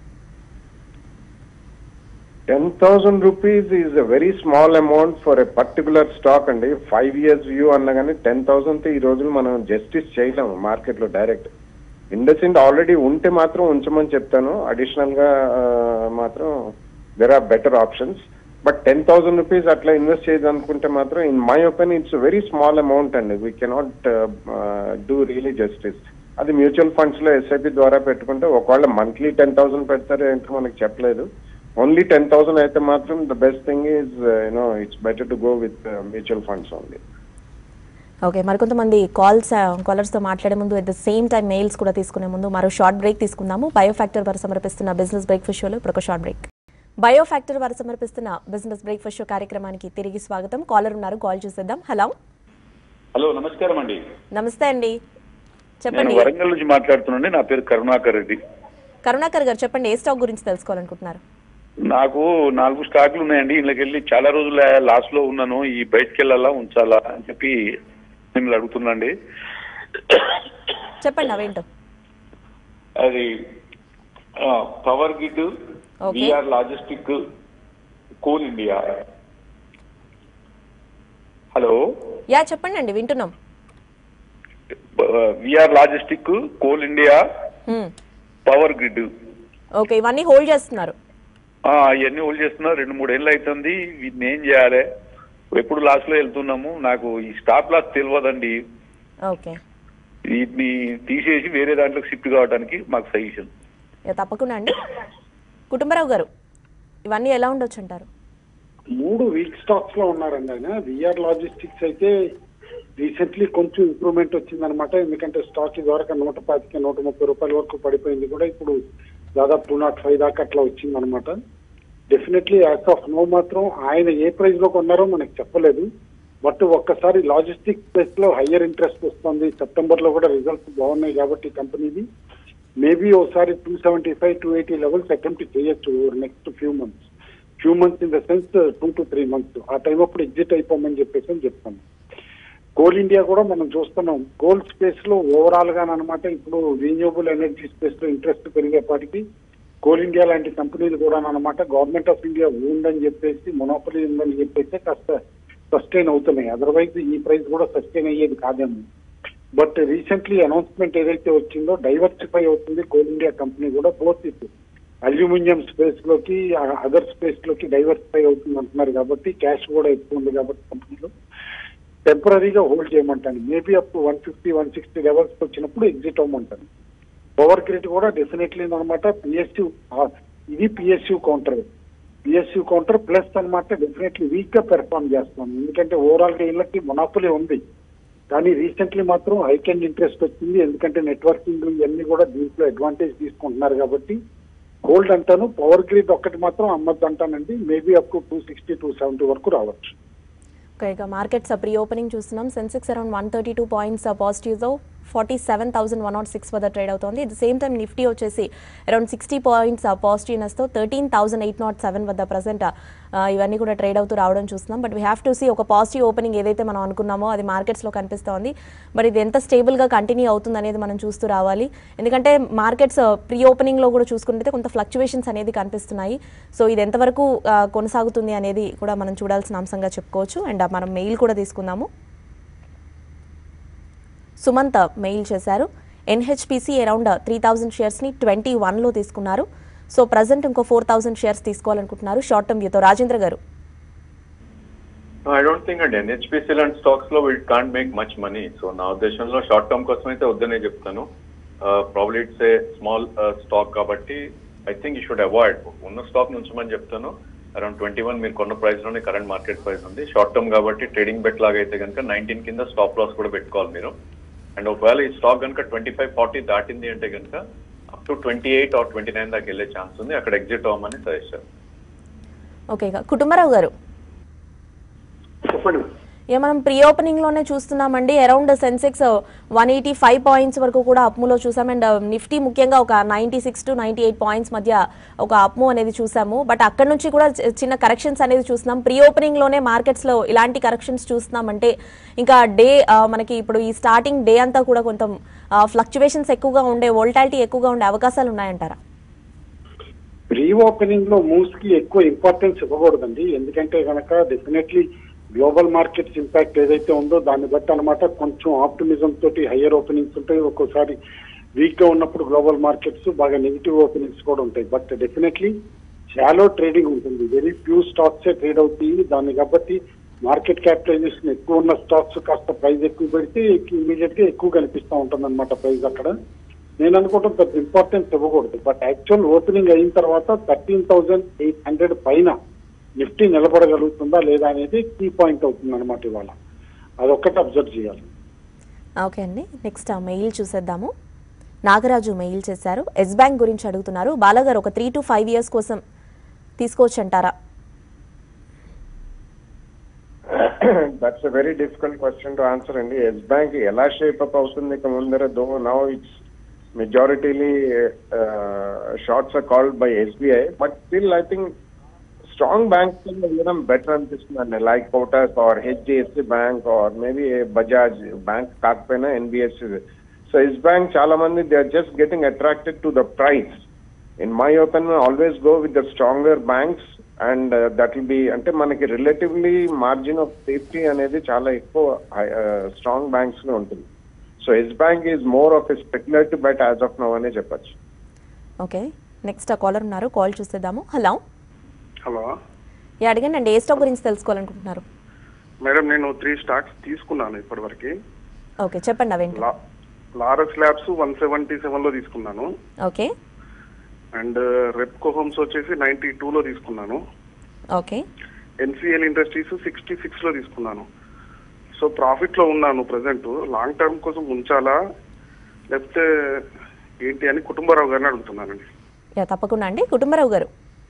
ten thousand rupees is a very small amount for a particular stock అండి ఫైవ్ ఇయర్స్ వ్యూ అన్నా కానీ టెన్ థౌసండ్ ఈ రోజులు మనం జస్టిస్ చేయలేము మార్కెట్ లో డైరెక్ట్ ఇండస్ఇండ్ ఆల్రెడీ ఉంటే మాత్రం ఉంచమని చెప్తాను అడిషనల్ గా ఆ, మాత్రం there are better options but ten thousand rupees అట్లా ఇన్వెస్ట్ చేయాలనుకుంటే మాత్రం in my opinion it's very small amount అండి we cannot do really justice అది మ్యూచువల్ ఫండ్స్ లో ఎస్ఐపి ద్వారా పెట్టుకుంటే ఒకవేళ మంత్లీ టెన్ థౌసండ్ పెడతారో ఏంటో మనకి చెప్పలేదు ఓన్లీ టెన్ థౌసండ్ అయితే మాత్రం the best thing is you know it's better to go with mutual funds only okay మరికొంతమంది కాల్స్ కాలర్స్ తో మాట్లాడే ముందు at the same time mails కూడా తీసుకునే ముందు మరో షార్ట్ బ్రేక్ తీసుకుందాము బయోఫ్యాక్టర్ వారు సమర్పిస్తున్న బిజినెస్ బ్రేక్ఫాస్ట్ షోలో ఇప్పుడు ఒక షార్ట్ బ్రేక్ బయోఫ్యాక్టర్ వారు సమర్పిస్తున్న బిజినెస్ బ్రేక్ఫాస్ట్ షో కార్యక్రమానికి తిరిగి స్వాగతం కాలర్ ఉన్నారు కాల్ చేసేద్దాం హలో హలో నమస్కారం అండి నమస్తే అండి నేను చెప్పండి వరంగల్ నుంచి మాట్లాడుతున్నాండి నా పేరు కరుణాకర్ రెడ్డి కరుణాకర్ గారు చెప్పండి ఏ స్టాక్ గురించి తెలుసుకోవాలనుకుంటున్నారు నాకు నాలుగు స్టాక్లు ఉన్నాయండి ఇళ్ళకి వెళ్ళి చాలా రోజుల లాస్ లో ఉన్నాను ఈ బయటకు వెళ్ళాలా ఉంచాలా అని చెప్పి మిమ్మల్ని అడుగుతున్నాండి చెప్పండి అవేంటో అది Power Grid Okay. VR logistic Coal India hello ya చెప్పండి అండి వింటున్నాం VR logistic Coal India hmm. Power Grid okay ఇవన్నీ హోల్డ్ చేస్తున్నారు అవన్నీ హోల్డ్ చేస్తున్నా రెండు మూడు ఏళ్ళు అవుతుంది వీటిని ఏం చేయాలి ఎప్పుడు లాస్ లో వెళ్తున్నాము నాకు ఈ స్టాప్ లాస్ తెలియదండి ఓకే వీటిని తీసేసి వేరే దాంట్లోకి షిఫ్ట్ కావడానికి మాకు సజెషన్ యా, తప్పకుండా అండి కుటుంబరావు గారు ఇవన్నీ ఎలా ఉండొచ్చు అంటారు మూడు వీక్ స్టాక్స్ లో ఉన్నారండి ఆయన విఆర్ లాజిస్టిక్స్ అయితే రీసెంట్లీ కొంచెం ఇంప్రూవ్మెంట్ వచ్చిందనమాట ఎందుకంటే స్టాక్ ఇదివరకు నూట పాతిక నూట ముప్పై రూపాయల వరకు పడిపోయింది కూడా ఇప్పుడు దాదాపు టూ నాట్ ఫైవ్ దాకా అట్లా వచ్చిందనమాట డెఫినెట్లీ యాజ్ ఆఫ్ నో మాత్రం ఆయన ఏ ప్రైస్ లో కొన్నారో మనకు చెప్పలేదు బట్ ఒక్కసారి లాజిస్టిక్ స్పేస్ లో హయ్యర్ ఇంట్రెస్ట్ వస్తుంది సెప్టెంబర్ లో కూడా రిజల్ట్స్ బాగున్నాయి కాబట్టి కంపెనీది మేబీ ఒకసారి two seventy five two eighty levels attempt చేయొచ్చు next few months few months in the sense two to three months ఆ టైం అప్పుడు ఎగ్జిట్ అయిపోమని చెప్పేసి అని చెప్తాను కోల్ ఇండియా కూడా మనం చూస్తున్నాం కోల్ స్పేస్ లో ఓవరాల్ గా అనమాట ఇప్పుడు రీన్యూబుల్ ఎనర్జీ స్పేస్ లో ఇంట్రెస్ట్ పెరిగేపాటికి కోల్ ఇండియా లాంటి కంపెనీలు కూడా అనమాట గవర్నమెంట్ ఆఫ్ ఇండియా ఉందని చెప్పేసి మొనోపలి ఉందని చెప్పేసి కాస్త సస్టైన్ అవుతున్నాయి అదర్వైజ్ ఈ ప్రైస్ కూడా సస్టైన్ అయ్యేది కాదేమో బట్ రీసెంట్లీ అనౌన్స్మెంట్ ఏదైతే వచ్చిందో డైవర్సిఫై అవుతుంది కోల్ ఇండియా కంపెనీ కూడా బోత్ ఇప్పుడు అల్యూమినియం స్పేస్ లోకి అదర్ స్పేస్ లోకి డైవర్సిఫై అవుతుంది అంటున్నారు కాబట్టి క్యాష్ కూడా ఎక్కువ ఉంది కాబట్టి కంపెనీలో టెంపరీగా హోల్డ్ చేయమంటాను maybe up one fifty one sixty levels వచ్చినప్పుడు ఎగ్జిట్ అవ్వమంటాను పవర్ గ్రిడ్ కూడా డెఫినెట్లీ అనమాట పిఎస్యూ ఇది PSU counter PSU counter plus అన్నమాట డెఫినెట్లీ వీక్ గా పెర్ఫార్మ్ చేస్తాం ఎందుకంటే ఓవరాల్ గా ఇళ్ళకి మొనాపులీ ఉంది కానీ రీసెంట్లీ మాత్రం హైక్ అండ్ ఇంట్రెస్ట్ వచ్చింది ఎందుకంటే నెట్వర్కింగ్ ఇవన్నీ కూడా దీంట్లో అడ్వాంటేజ్ తీసుకుంటున్నారు కాబట్టి గోల్డ్ అంటాను పవర్ గ్రిడ్ ఒక్కటి మాత్రం అమ్మద్దు అంటానండి maybe up to two sixty two seventy వరకు రావచ్చు ఓకే ఇక మార్కెట్స్ ప్రీ ఓపెనింగ్ చూస్తున్నాం Sensex around one thirty two points పాజిటివ్తో forty seven thousand one naught six వద్ద ట్రేడ్ అవుతుంది at the same time Nifty వచ్చేసి అరౌండ్ సిక్స్టీ పాయింట్స్ పాజిటివ్నెస్తో thirteen thousand eight naught seven వద్ద ప్రజెంట్ ఇవన్నీ కూడా ట్రేడ్ అవుతూ రావడం చూస్తున్నాం but we have to see ఒక పాజిటివ్ ఓపెనింగ్ ఏదైతే మనం అనుకున్నామో అది మార్కెట్స్లో కనిపిస్తోంది బట్ ఇది ఎంత స్టేబుల్గా కంటిన్యూ అవుతుంది అనేది మనం చూస్తూ రావాలి ఎందుకంటే మార్కెట్స్ ప్రీ ఓపెనింగ్లో కూడా చూసుకుంటే కొంత ఫ్లక్చువేషన్స్ అనేది కనిపిస్తున్నాయి సో ఇది ఎంతవరకు ఆ, కొనసాగుతుంది అనేది కూడా మనం చూడాల్సిన అంశంగా చెప్పుకోవచ్చు అండ్ మనం మెయిల్ కూడా తీసుకుందాము సుమంత్ మెయిల్ చేశారు ఎన్హెచ్పిసి అరౌండ్ త్రీ థౌజండ్ షేర్స్ని ట్వంటీ వన్లో తీసుకున్నారు సో ప్రజెంట్ ఇంకో ఫోర్ థౌజండ్ షేర్స్ తీసుకోవాలనుకుంటున్నారు షార్ట్ టర్మ్ వ్యూతో రాజేంద్ర గారు ఐ డోంట్ థింక్ అండి ఎన్హెచ్పిసి లాంటి స్టాక్స్ లో we'd can't make much money so నా ఉద్దేశంలో షార్ట్ టర్మ్ కోసం అయితే వద్దనే చెప్తాను probably it's a small stock కాబట్టి I think you should avoid ఉన్న స్టాక్ నుంచమని చెప్తాను అరౌండ్ ట్వంటీ వన్ మీరు కొన్న ప్రైస్ లోనే కరెంట్ మార్కెట్ ప్రైస్ ఉంది షార్ట్ టర్మ్ కాబట్టి ట్రేడింగ్ బెట్ లాగా అయితే కనుక నైన్టీన్ కింద స్టాప్ లాస్ కూడా పెట్టుకోవాలి మీరు అండ్ ఒకవేళ ఈ స్టాక్ కనుక ట్వంటీ ఫైవ్ ఫార్టీ దాటింది అంటే కనుక up to twenty eight or twenty nine దాకా వెళ్ళే ఛాన్స్ ఉంది అక్కడ ఎగ్జిట్ అవ్వమని సజెస్ట్ చేస్తాను ఓకే ఇక కుటుంబరావు గారు చెప్పండి ఇక మనం ప్రీ ఓపెనింగ్లోనే చూస్తున్నామండి around Sensex one eighty five points వరకు కూడా అప్ములో చూసాం అండ్ నిఫ్టీ ముఖ్యంగా ఒక ninety six to ninety eight points మధ్య ఒక అప్ము అనేది చూసాము బట్ అక్కడ నుంచి కూడా చి- చిన్న కరెక్షన్స్ అనేది చూస్తున్నాం ప్రీ ఓపెనింగ్లోనే మార్కెట్స్లో ఇలాంటి కరెక్షన్స్ చూస్తున్నామంటే ఇంకా డే మనకి ఇప్పుడు ఈ స్టార్టింగ్ డే అంతా కూడా కొంత ఫ్లక్చువేషన్స్ ఎక్కువగా ఉండే వోల్టాలిటీ ఎక్కువగా ఉండే అవకాశాలు ఉన్నాయంటారా ప్రీ ఓపెనింగ్ లో మూవ్స్ కి ఎక్కువ ఇంపార్టెన్స్ ఇవ్వకూడదండి ఎందుకంటే కనుక డెఫినెట్లీ గ్లోబల్ మార్కెట్స్ ఇంపాక్ట్ ఏదైతే ఉందో దాన్ని బట్టి అనమాట కొంచెం ఆప్టిమిజం తోటి హయ్యర్ ఓపెనింగ్స్ ఉంటాయి ఒక్కోసారి వీక్ గా ఉన్నప్పుడు గ్లోబల్ మార్కెట్స్ బాగా నెగిటివ్ ఓపెనింగ్స్ కూడా ఉంటాయి బట్ డెఫినెట్లీ షాలో ట్రేడింగ్ ఉంటుంది వెరీ ఫ్యూ స్టాక్స్ ట్రేడ్ అవుతాయి దాన్ని కాబట్టి మార్కెట్ క్యాపిటలైజేషన్ ఎక్కువ ఉన్న స్టాక్స్ కాస్త ప్రైస్ ఎక్కువ పెడితే ఇమీడియట్ గా ఎక్కువ కనిపిస్తూ ఉంటుంది అనమాట ప్రైస్ అక్కడ నేను అనుకోవడం పెద్ద ఇంపార్టెన్స్ ఇవ్వకూడదు బట్ యాక్చువల్ ఓపెనింగ్ అయిన తర్వాత థర్టీన్ థౌసండ్ ఎయిట్ హండ్రెడ్ పైన నిఫ్టీ నిలబడగలుగుతుందా లేదా అనేది కీ పాయింట్ అవుతుంది అనమాట ఇవాళ అదొక్కటి అబ్జర్వ్ చేయాలి ఓకే అండి నెక్స్ట్ ఆ మెయిల్ చూసేద్దాము నాగరాజు మెయిల్ చేశారు ఎస్ బ్యాంక్ గురించి అడుగుతున్నారు బాలగారు ఒక త్రీ టు ఫైవ్ ఇయర్స్ కోసం తీసుకోవచ్చు అంటారా that's a very difficult question to answer అండి ఎస్ బ్యాంక్ ఎలా షేప్ అప్ అవుతుంది ఇక ముందర though now it's majorly shorts are called by SBI but still I think strong bank వెళ్ళడం బెటర్ అనిపిస్తుంది like Kotak or HDFC bank or maybe Bajaj bank కాకపోయినా NBFC so Yes Bank చాలా మంది they are just getting attracted to the price in my opinion always go with the stronger banks and that will be అంటే మనకి relatively margin of safety అనేది చాలా ఎక్కువ strong banks లో ఉంటుంది so Yes Bank is more of a speculative bet as of now అనే చెప్పొచ్చు okay next ఆ కాలర్ ఉన్నారు కాల్ చూసేద్దాము హలో హలో యా అడిగండి అండి ఏ స్టాక్ గురించి తెలుసుకోవాలనుకుంటున్నారు మేడం నేను త్రీ స్టాక్స్ తీసుకున్నాను ఇప్పటివరకు ఓకే చెప్పండి అవేంటి లా- Laurus labs one seventy seven లో తీసుకున్నాను ఓకే అండ్ రెప్కో హోమ్స్ వచ్చేసి నైన్టీ టూ లో తీసుకున్నాను okay NCL industries sixty six లో తీసుకున్నాను సో ప్రాఫిట్ లో ఉన్నాను ప్రజెంట్ లాంగ్ టర్మ్ కోసం ఉంచాలా లేకపోతే ఏంటి అని కుటుంబరావు గారిని అడుగుతున్నానండి యా తప్పకుండా అండి కుటుంబరావు గారు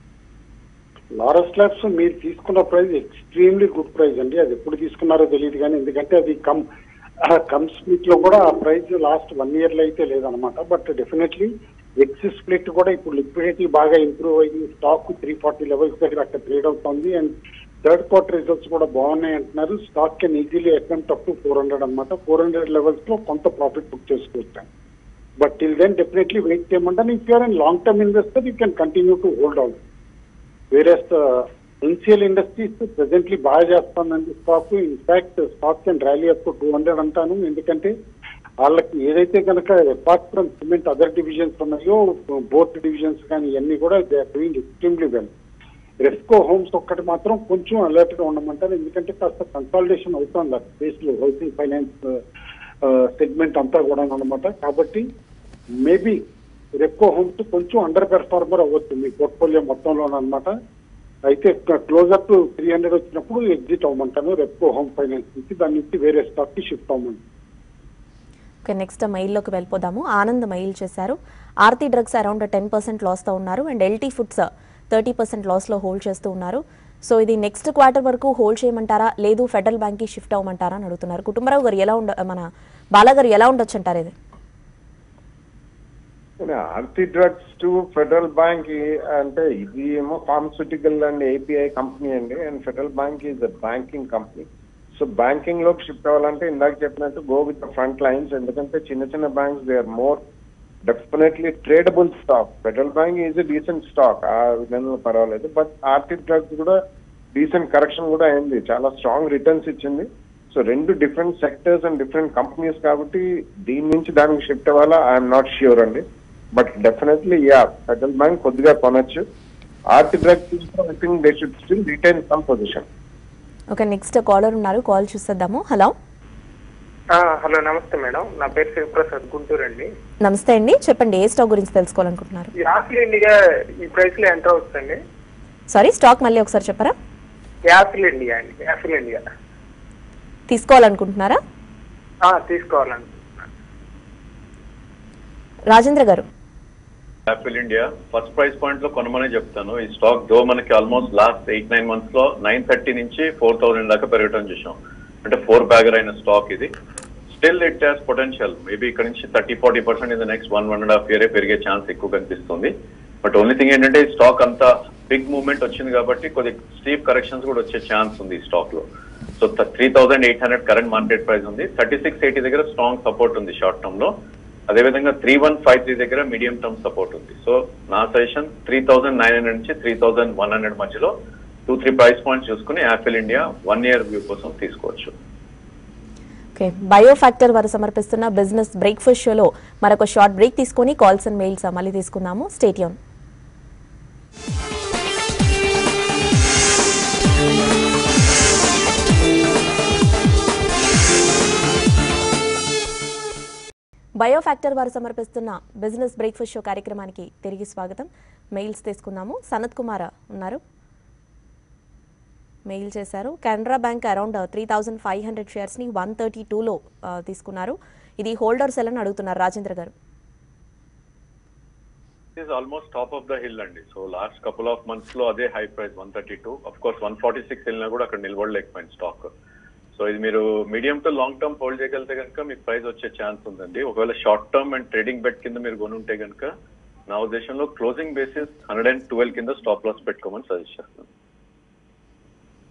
లారస్ ల్యాబ్స్ మీరు తీసుకున్న ప్రైస్ ఎక్స్ట్రీమ్లీ గుడ్ ప్రైస్ అండి అది ఎప్పుడు తీసుకున్నారో తెలియదు కానీ ఎందుకంటే అది కమ్ కమ్ స్ప్లిట్ లో కూడా ఆ ప్రైస్ లాస్ట్ వన్ ఇయర్ లో అయితే లేదనమాట బట్ డెఫినెట్లీ ఎక్స్ స్ప్లిట్ కూడా ఇప్పుడు లిక్విడిటీ బాగా ఇంప్రూవ్ అయ్యి స్టాక్ త్రీ ఫార్టీ లెవెల్స్ దగ్గర అక్కడ ట్రేడ్ అవుతుంది అండ్ థర్డ్ క్వార్టర్ రిజల్ట్స్ కూడా బాగున్నాయి అంటున్నారు stock can easily attempt up to four hundred అనమాట ఫోర్ హండ్రెడ్ లెవెల్స్ లో కొంత ప్రాఫిట్ బుక్ చేసుకోవచ్చు but till then definitely wait చేయమంటాను if you're and long term investor you can continue to hold on various NCL industries presently బాగా చేస్తుందండి stock in fact stock can rally up two hundred అంటాను ఎందుకంటే వాళ్ళకి ఏదైతే కనుక apart from cement other divisions ఉన్నాయో board divisions కానీ ఇవన్నీ కూడా they are doing extremely well Repco homes ఒక్కటి మాత్రం కొంచెం అలర్ట్ గా ఉండమంటారు ఎందుకంటే కాస్త కన్సల్టేషన్ అవుతుంది ఆ స్పేస్ లో హౌసింగ్ ఫైనాన్స్ సెగ్మెంట్ అంతా కూడా అనమాట కాబట్టి మేబీ రెప్కో హోమ్స్ కొంచెం అండర్ పెర్ఫార్మర్ అవ్వచ్చు మీ పోర్ట్ఫోలియో మొత్తంలో అనమాట అయితే క్లోజర్ టు త్రీ హండ్రెడ్ వచ్చినప్పుడు ఎగ్జిట్ అవ్వమంటాను రెప్కో హోమ్ ఫైనాన్స్ నుంచి దాని నుంచి వేరే స్టాక్ కి షిఫ్ట్ అవ్వమంటాను ఓకే నెక్స్ట్ మెయిల్లోకి వెళ్ళిపోదాము ఆనంద్ మెయిల్ చేశారు Aarti drugs around ten percent లాస్తో ఉన్నారు and LT foods thirty percent లాస్లో హోల్డ్ చేస్తూ ఉన్నారు సో ఇది నెక్స్ట్ క్వార్టర్ వరకు హోల్డ్ చేయమంటారా లేదు ఫెడరల్ బ్యాంక్కి షిఫ్ట్ అవ్వమంటారా అని అడుగుతున్నారు కుటుంబరావు గారు ఎలా ఉండ మన బాలా గారు ఎలా ఉండొచ్చు అంటారు ఇది Aarti drugs to Federal Bank అంటే ఇది ఏమో ఫార్మస్యూటికల్ అండ్ ఏపీఐ కంపెనీ అండి and Federal Bank is banking company so banking లోకి షిఫ్ట్ అవ్వాలంటే ఇందాక చెప్పినట్టు go with the front lines ఎందుకంటే చిన్న చిన్న banks they are more definitely tradable stock Federal Bank is decent stock ఆ విధంగా పర్వాలేదు బట్ ఆర్టి డ్రగ్స్ కూడా డీసెంట్ కరెక్షన్ కూడా అయింది చాలా స్ట్రాంగ్ రిటర్న్స్ ఇచ్చింది సో రెండు different sectors and different companies కాబట్టి దీని నుంచి దానికి షిఫ్ట్ అవ్వాలా ఐఎమ్ నాట్ ష్యూర్ అండి but definitely ya Federal Bank కొద్దిగా కొనొచ్చు Aarti drugs I think they should still retain some position okay next caller ఉన్నారు కాల్ చూసేద్దాము హలో హలో నమస్తే మేడం నా పేరు శివప్రసాద్ గుంటూరు అండి నమస్తే అండి చెప్పండి ఏ స్టాక్ గురించి తెలుసుకోవాలనుకుంటున్నారు ఈ యాపిల్ ఇండియా ఈ ప్రైస్ లో ఎంత వస్తుంది సారీ స్టాక్ మళ్ళీ ఒకసారి చెప్పరా యాపిల్ ఇండియా అండి యాపిల్ ఇండియా తీసుకోవాలనుకుంటున్నారా ఆ, తీసుకోవాలండి Rajendra garu Apple India first price point లో కొనమనే చెప్తాను ఈ స్టాక్ దో మనకి almost last eight nine months లో నైన్ థర్టీ నుంచి ఫోర్ థౌసండ్ దాకా పెరగటం చూసాం అంటే ఫోర్ బ్యాగర్ అయిన స్టాక్ ఇది still it has potential maybe ఇక్కడ నుంచి thirty forty percent in the next one one and half year పెరిగే ఛాన్స్ ఎక్కువ కనిపిస్తుంది బట్ ఓన్లీ థింగ్ ఏంటంటే ఈ స్టాక్ అంత బిగ్ మూవ్మెంట్ వచ్చింది కాబట్టి కొద్ది స్టీప్ కరెక్షన్స్ కూడా వచ్చే ఛాన్స్ ఉంది ఈ స్టాక్ లో so three thousand eight hundred current market price ఉంది థర్టీ సిక్స్ ఎయిటీ దగ్గర స్ట్రాంగ్ సపోర్ట్ ఉంది షార్ట్ టర్మ్ లో అదేవిధంగా త్రీ వన్ ఫైవ్ త్రీ దగ్గర మీడియం టర్మ్ సపోర్ట్ ఉంది సో నా suggestion three thousand nine hundred నుంచి త్రీ థౌసండ్ వన్ హండ్రెడ్ మధ్యలో టూ త్రీ ప్రైస్ పాయింట్స్ చూసుకుని Apple India one year view కోసం తీసుకోవచ్చు ఓకే బయో ఫ్యాక్టర్ వారు సమర్పిస్తున్న బిజినెస్ బ్రేక్ఫాస్ట్ షోలో మరొక షార్ట్ బ్రేక్ తీసుకొని కాల్స్ అండ్ మెయిల్స్ మళ్ళీ తీసుకుందాము స్టేడియం బయో ఫ్యాక్టర్ వారు సమర్పిస్తున్న బిజినెస్ బ్రేక్ఫాస్ట్ షో కార్యక్రమానికి తిరిగి స్వాగతం మెయిల్స్ తీసుకుందాము సనత్ కుమార్ ఉన్నారు మెయిల్ చేశారు Canara bank around three thousand five hundred షేర్స్ని వన్ థర్టీ టూలో తీసుకున్నారు ఇది హోల్డర్స్ ఎలా అడుగుతున్నారు Rajendra garu is almost top of the hill అండి so last couple of months లో అదే high price one thirty two of course one forty six వెళ్ళినా కూడా అక్కడ నిలబడలేకపోయింది స్టాక్ సో ఇది మీరు medium to long term hold చేయగలిగితే కనుక మీకు ప్రైస్ వచ్చే ఛాన్స్ ఉందండి ఒకవేళ short term and trading bet కింద మీరు కొనుంటే కనుక నా ఉద్దేశంలో closing basis hundred and twelve కింద స్టాప్ లాస్ పెట్టుకోమని సజెస్ట్ చేస్తాను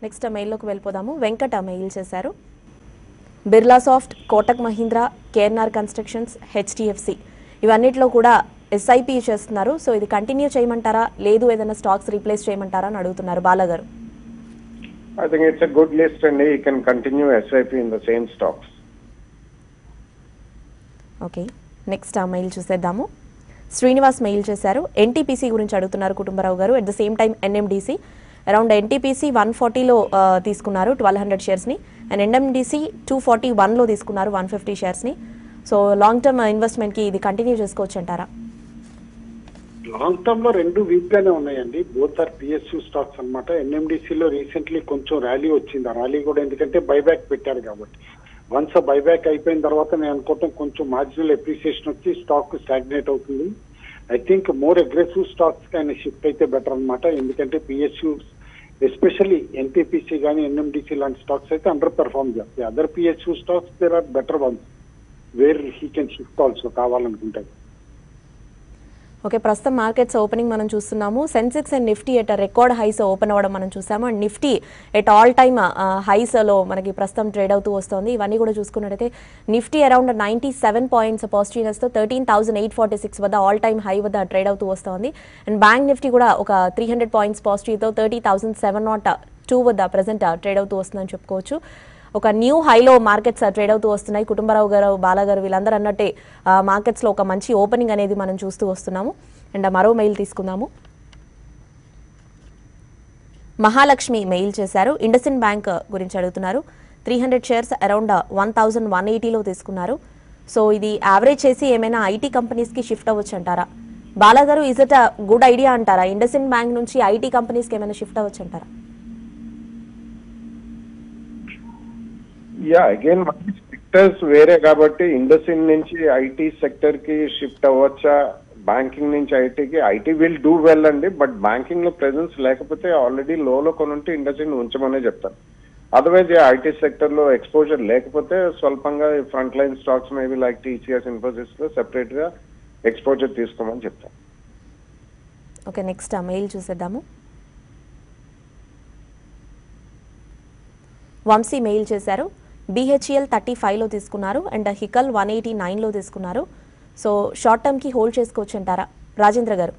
నెక్స్ట్ మెయిల్లోకి వెళ్ళిపోదాము వెంకట మెయిల్ చేశారు Birla soft Kotak Mahindra KNR constructions HDFC ఇవన్నిట్లో కూడా ఎస్ఐపి చేస్తున్నారు సో ఇది కంటిన్యూ చేయమంటారా లేదు ఏదైనా స్టాక్స్ రీప్లేస్ చేయమంటారా అని అడుగుతున్నారు బాలగారు I think it's a good list and you can continue SIP in the same stocks. Okay next ఆ మెయిల్ చూసేద్దాము శ్రీనివాస్ మెయిల్ చేశారు ఎన్టీపీసీ గురించి అడుగుతున్నారు కుటుంబరావు గారు at the same time NMDC around NTPC one ఫార్టీలో తీసుకున్నారు ట్వెల్వ్ హండ్రెడ్ షేర్స్ని అండ్ ఎన్ఎండిసి టూ ఫార్టీ వన్లో తీసుకున్నారు వన్ ఫిఫ్టీ షేర్స్ని సో లాంగ్ టర్మ్ ఇన్వెస్ట్మెంట్కి ఇది కంటిన్యూ చేసుకోవచ్చు అంటారా లాంగ్ టర్మ్ లో రెండు వీక్ గానే ఉన్నాయండి బోత్ ఆర్ పిఎస్యూ స్టాక్స్ అనమాట ఎన్ఎండిసి లో రీసెంట్లీ కొంచెం ర్యాలీ వచ్చింది ఆ ర్యాలీ కూడా ఎందుకంటే బైబ్యాక్ పెట్టారు కాబట్టి వన్స్ బైబ్యాక్ అయిపోయిన తర్వాత నేను అనుకోవటం కొంచెం మార్జినల్ ఎప్రిసియేషన్ వచ్చి స్టాక్ స్టాగ్నేట్ అవుతుంది I think more aggressive stocks కానీ షిఫ్ట్ అయితే బెటర్ అన్నమాట ఎందుకంటే పిఎస్యూ ఎస్పెషల్లీ ఎన్టీపీసీ కానీ ఎన్ఎండిసి లాంటి స్టాక్స్ అయితే అండర్ పెర్ఫార్మ్ చేస్తాయి other PSU stocks there are better ones where he can shift also కావాలనుకుంటే ఓకే ప్రస్తుతం మార్కెట్స్ ఓపెనింగ్ మనం చూస్తున్నాము Sensex and Nifty at record highs open అవ్వడం మనం చూసాము and Nifty at all time హైస్లో మనకి ప్రస్తుతం ట్రేడ్ అవుతూ వస్తుంది ఇవన్నీ కూడా చూసుకున్నట్టయితే Nifty around ninety seven points పాజిటివ్నెస్తో thirteen thousand eight forty six వద్ద ఆల్ టైమ్ హై వద్ద ట్రేడ్ అవుతూ వస్తుంది అండ్ బ్యాంక్ నిఫ్టీ కూడా ఒక త్రీ హండ్రెడ్ పాయింట్స్ పాజిటివ్తో thirty thousand seven nought two వద్ద ప్రజెంట్ ట్రేడ్ అవుతూ వస్తుందని చెప్పుకోవచ్చు ఒక న్యూ హైలో మార్కెట్స్ ట్రేడ్ అవుతూ వస్తున్నాయి కుటుంబరావు గారు బాలాగారు వీళ్ళందరూ అన్నట్టే ఆ, మార్కెట్స్లో ఒక మంచి ఓపెనింగ్ అనేది మనం చూస్తూ వస్తున్నాము అండ్ మరో మెయిల్ తీసుకుందాము మహాలక్ష్మి మెయిల్ చేశారు ఇండస్ఇన్ బ్యాంక్ గురించి అడుగుతున్నారు three hundred shares around one thousand one ఎయిటీలో తీసుకున్నారు సో ఇది యావరేజ్ చేసి ఏమైనా ఐటీ కంపెనీస్కి షిఫ్ట్ అవ్వచ్చు అంటారా బాలాగారు is it a good idea అంటారా ఇండస్ఇన్ బ్యాంక్ నుంచి ఐటీ కంపెనీస్కి ఏమైనా షిఫ్ట్ అవ్వచ్చు అంటారా యా అగైన్ మనకి సెక్టర్స్ వేరే కాబట్టి ఇండస్ట్రీ నుంచి ఐటీ సెక్టర్ కి షిఫ్ట్ అవ్వచ్చా బ్యాంకింగ్ నుంచి ఐటీకి ఐటీ విల్ డూ వెల్ అండి బట్ బ్యాంకింగ్ లో ప్రెసెన్స్ లేకపోతే ఆల్రెడీ లోలో కొనుంటే ఇండస్ట్రీని ఉంచమనే చెప్తాను అదర్వైజ్ ఐటీ సెక్టర్ లో ఎక్స్పోజర్ లేకపోతే స్వల్పంగా front line stocks maybe like TCS Infosys లో సెపరేట్ గా ఎక్స్పోజర్ తీసుకోమని చెప్తాను ఓకే నెక్స్ట్ ఆ మెయిల్ చూసేద్దాము వంశీ మెయిల్ చేశారు బీహెచ్ఈఎల్ థర్టీ ఫైవ్లో తీసుకున్నారు అండ్ హికల్ వన్ ఎయిటీ నైన్లో తీసుకున్నారు సో షార్ట్ టర్మ్కి హోల్డ్ చేసుకోవచ్చు అంటారా Rajendra garu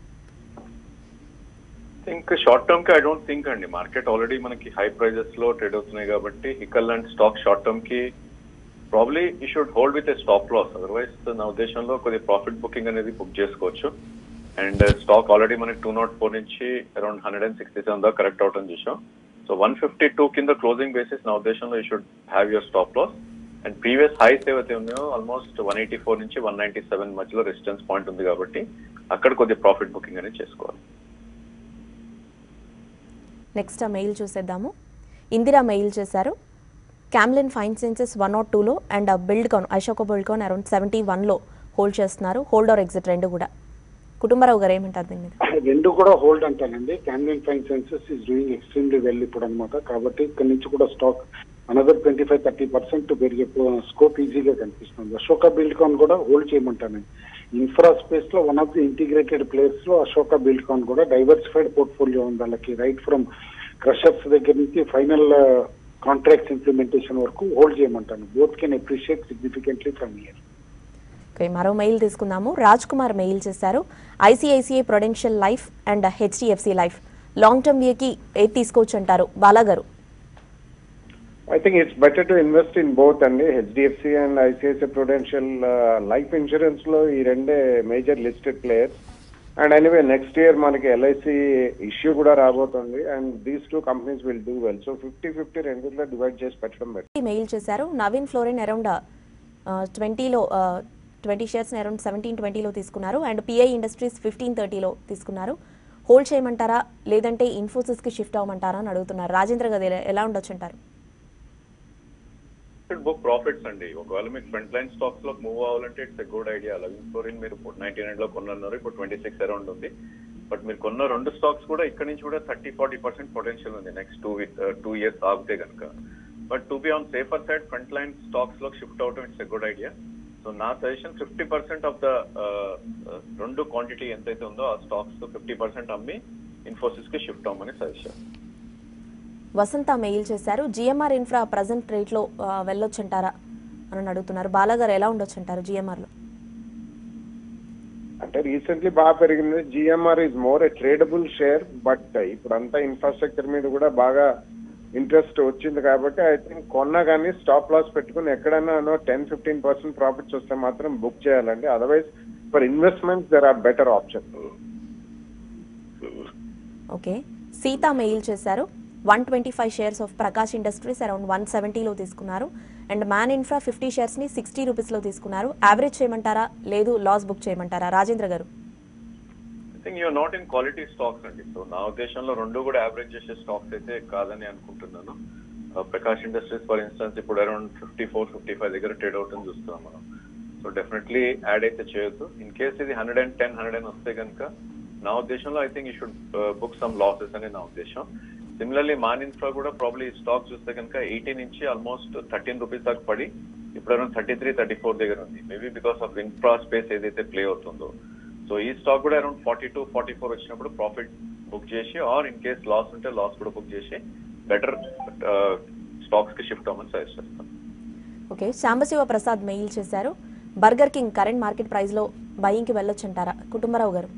think short term కి ఐ డోంట్ థింక్ అండి మార్కెట్ ఆల్రెడీ మనకి హై ప్రైజెస్ లో ట్రేడ్ అవుతున్నాయి కాబట్టి హికల్ లాంటి స్టాక్ షార్ట్ టర్మ్ కి ప్రాబ్లీ ఈ should hold with a stop loss otherwise నా ఉద్దేశంలో కొద్ది ప్రాఫిట్ బుకింగ్ అనేది బుక్ చేసుకోవచ్చు అండ్ స్టాక్ ఆల్రెడీ మనకి టూ నాట్ ఫోర్ నుంచి around hundred and sixty seven దాకా కరెక్ట్ అవటం చూసాం సో వన్ ఫిఫ్టీ టూ కింద క్లోజింగ్ బేసిస్ నా ఉద్దేశంలో you should have your stop loss and previous highs ఏవైతే ఉన్నాయో ఆల్మోస్ట్ వన్ ఎయిటీ ఫోర్ నుంచి వన్ నైన్టీ సెవెన్ మధ్యలో రెసిస్టెన్స్ పాయింట్ ఉంది కాబట్టి అక్కడ కొద్దిగా ప్రాఫిట్ బుకింగ్ అనేది చేసుకోవాలి నెక్స్ట్ ఆ మెయిల్ చూసేద్దాము ఇందిరా మెయిల్ చేశారు Camlin fine sciences one nought టూలో and Buildcon Ashoka Buildcon around seventy వన్లో హోల్డ్ చేస్తున్నారు హోల్డ్ ఆర్ ఎగ్జిట్ రెండు కూడా కుటుంబరావు గారు ఏమంటారు దీని మీద రెండు కూడా హోల్డ్ అంటానండి Camlin fine sciences is doing extremely well ఇప్పుడు అనమాట కాబట్టి ఇక్కడ నుంచి కూడా stock another twenty five thirty percent పెరిగే స్కోప్ ఈజీగా కనిపిస్తుంది అశోక బిల్డ్కాన్ కూడా హోల్డ్ చేయమంటానండి ఇన్ఫ్రా స్పేస్ లో one of the integrated players లో అశోక బిల్డ్కాన్ కూడా డైవర్సిఫైడ్ పోర్ట్ఫోలియో ఉంది వాళ్ళకి రైట్ ఫ్రమ్ క్రషర్స్ దగ్గర నుంచి ఫైనల్ కాంట్రాక్ట్స్ ఇంప్లిమెంటేషన్ వరకు హోల్డ్ చేయమంటాను both can appreciate significantly from year okay మరో మెయిల్ తీసుకుందాము రాజ్ కుమార్ మెయిల్ చేశారు ICICI Prudential life and HDFC life long term వ్యూకి ఏది తీసుకోవచ్చు అంటారు బాలాగారు I think it's better to invest in both అండి HDFC and ICICI Prudential life insurance లో ఈ రెండే major listed players and anyway next year మనకి ఎల్ఐసి ఇష్యూ కూడా రాబోతుంది and these two companies will do well so fifty fifty రెండిట్లో divide చేసి పెట్టడం బెటర్ మెయిల్ చేశారు నవీన్ ఫ్లోరిన్ అరౌండ్ ట్వంటీలో ట్వంటీ షేర్స్ని అరౌండ్ సెవెంటీన్ ట్వంటీలో తీసుకున్నారు అండ్ పిఐ ఇండస్ట్రీస్ ఫిఫ్టీన్ థర్టీలో తీసుకున్నారు హోల్డ్ చేయమంటారా లేదంటే ఇన్ఫోసిస్కి షిఫ్ట్ అవ్వమంటారా అని అడుగుతున్నారు రాజేంద్ర గారు ఎలా- ఎలా ఉండొచ్చు అంటారు బుక్ ప్రాఫిట్స్ అండి ఒకవేళ మీకు ఫ్రంట్ లైన్ స్టాక్స్ లో మూవ్ అవ్వాలంటే ఇట్స్ ఎ గుడ్ ఐడియా లెవెన్ ఫ్లోరిన్ మీరు నైన్టీ నైన్ లో కొన్నారు ఇప్పుడు ట్వంటీ సిక్స్ అరౌండ్ ఉంది బట్ మీరు కొన్న రెండు స్టాక్స్ కూడా ఇక్కడ నుంచి కూడా థర్టీ ఫార్టీ పర్సెంట్ పొటెన్షియల్ ఉంది next two week two years ఆగితే కనుక but to be on safer side front line stocks లో షిఫ్ట్ అవడం it's a good idea so నా suggestion fifty percent of the రెండు క్వాంటిటీ ఎంతైతే ఉందో ఆ స్టాక్స్ ఫిఫ్టీ పర్సెంట్ అమ్మి ఇన్ఫోసిస్ కి షిఫ్ట్ అవ్వమని సజెషన్ వసంత మెయిల్ చేశారు జిఎంఆర్ ఇన్ఫ్రా ప్రజెంట్ రేట్లో ఆ, వెళ్ళొచ్చంటారా అని అడుగుతున్నారు బాలాగారు ఎలా ఉండొచ్చంటారు జిఎంఆర్లో అంటే రీసెంట్లీ బాగా పెరిగింది GMR is more a tradable share but ఇప్పుడు అంతా ఇన్ఫ్రాస్ట్రక్చర్ మీద కూడా బాగా ఇంట్రెస్ట్ వచ్చింది కాబట్టి ఐ థింక్ కొన్నా కానీ స్టాప్ లాస్ పెట్టుకుని ఎక్కడైనా టెన్ ఫిఫ్టీన్ పర్సెంట్ ప్రాఫిట్స్ వస్తే మాత్రం బుక్ చేయాలండి otherwise for investments there are better option okay Seetha mail చేశారు one twenty five shares of Prakash industries around one సెవెంటీలో తీసుకున్నారు అండ్ మ్యాన్ ఇన్ఫ్రా ఫిఫ్టీ షేర్స్ని సిక్స్టీ రూపీస్లో తీసుకున్నారు యావరేజ్ చేయమంటారా లేదు లాస్ బుక్ చేయమంటారా రాజేంద్ర గారు I think you're not in quality stocks అండి సో నా ఉద్దేశంలో రెండు కూడా యావరేజ్ చేసే స్టాక్స్ అయితే కాదని అనుకుంటున్నాను ఆ, ప్రకాష్ ఇండస్ట్రీస్ ఫర్ ఇన్స్టెన్స్ ఇప్పుడు around fifty four fifty five దగ్గర ట్రేడ్ అవుతుంది చూస్తున్నాం మనం సో డెఫినెట్లీ యాడ్ అయితే చేయొద్దు ఇన్ కేస్ ఇది hundred and ten hundred and వస్తే కనుక నా ఉద్దేశంలో I think you should book some losses అని నా ఉద్దేశం సిమిలర్లీ మాన్ ఇన్ఫ్రా కూడా ప్రాబ్లీ స్టాక్ చూస్తే కనుక ఎయిటీ నుంచి ఆల్మోస్ట్ థర్టీన్ రూపీస్ దాకా పడి ఇప్పుడు around thirty three thirty four దగ్గర ఉంది maybe because of infra space ఏదైతే ప్లే అవుతుందో సో ఈ స్టాక్ కూడా around forty two forty four వచ్చినప్పుడు ప్రాఫిట్ బుక్ చేసి ఆర్ ఇన్ కేస్ లాస్ ఉంటే లాస్ కూడా బుక్ చేసి బెటర్ స్టాక్స్ కి షిఫ్ట్ అవ్వమని సజెస్ట్ చేస్తాను ఓకే శాంబశివ ప్రసాద్ మెయిల్ చేశారు బర్గర్ కింగ్ కరెంట్ మార్కెట్ ప్రైస్లో బయింగ్కి వెళ్ళొచ్చంటారా కుటుంబరావు గారు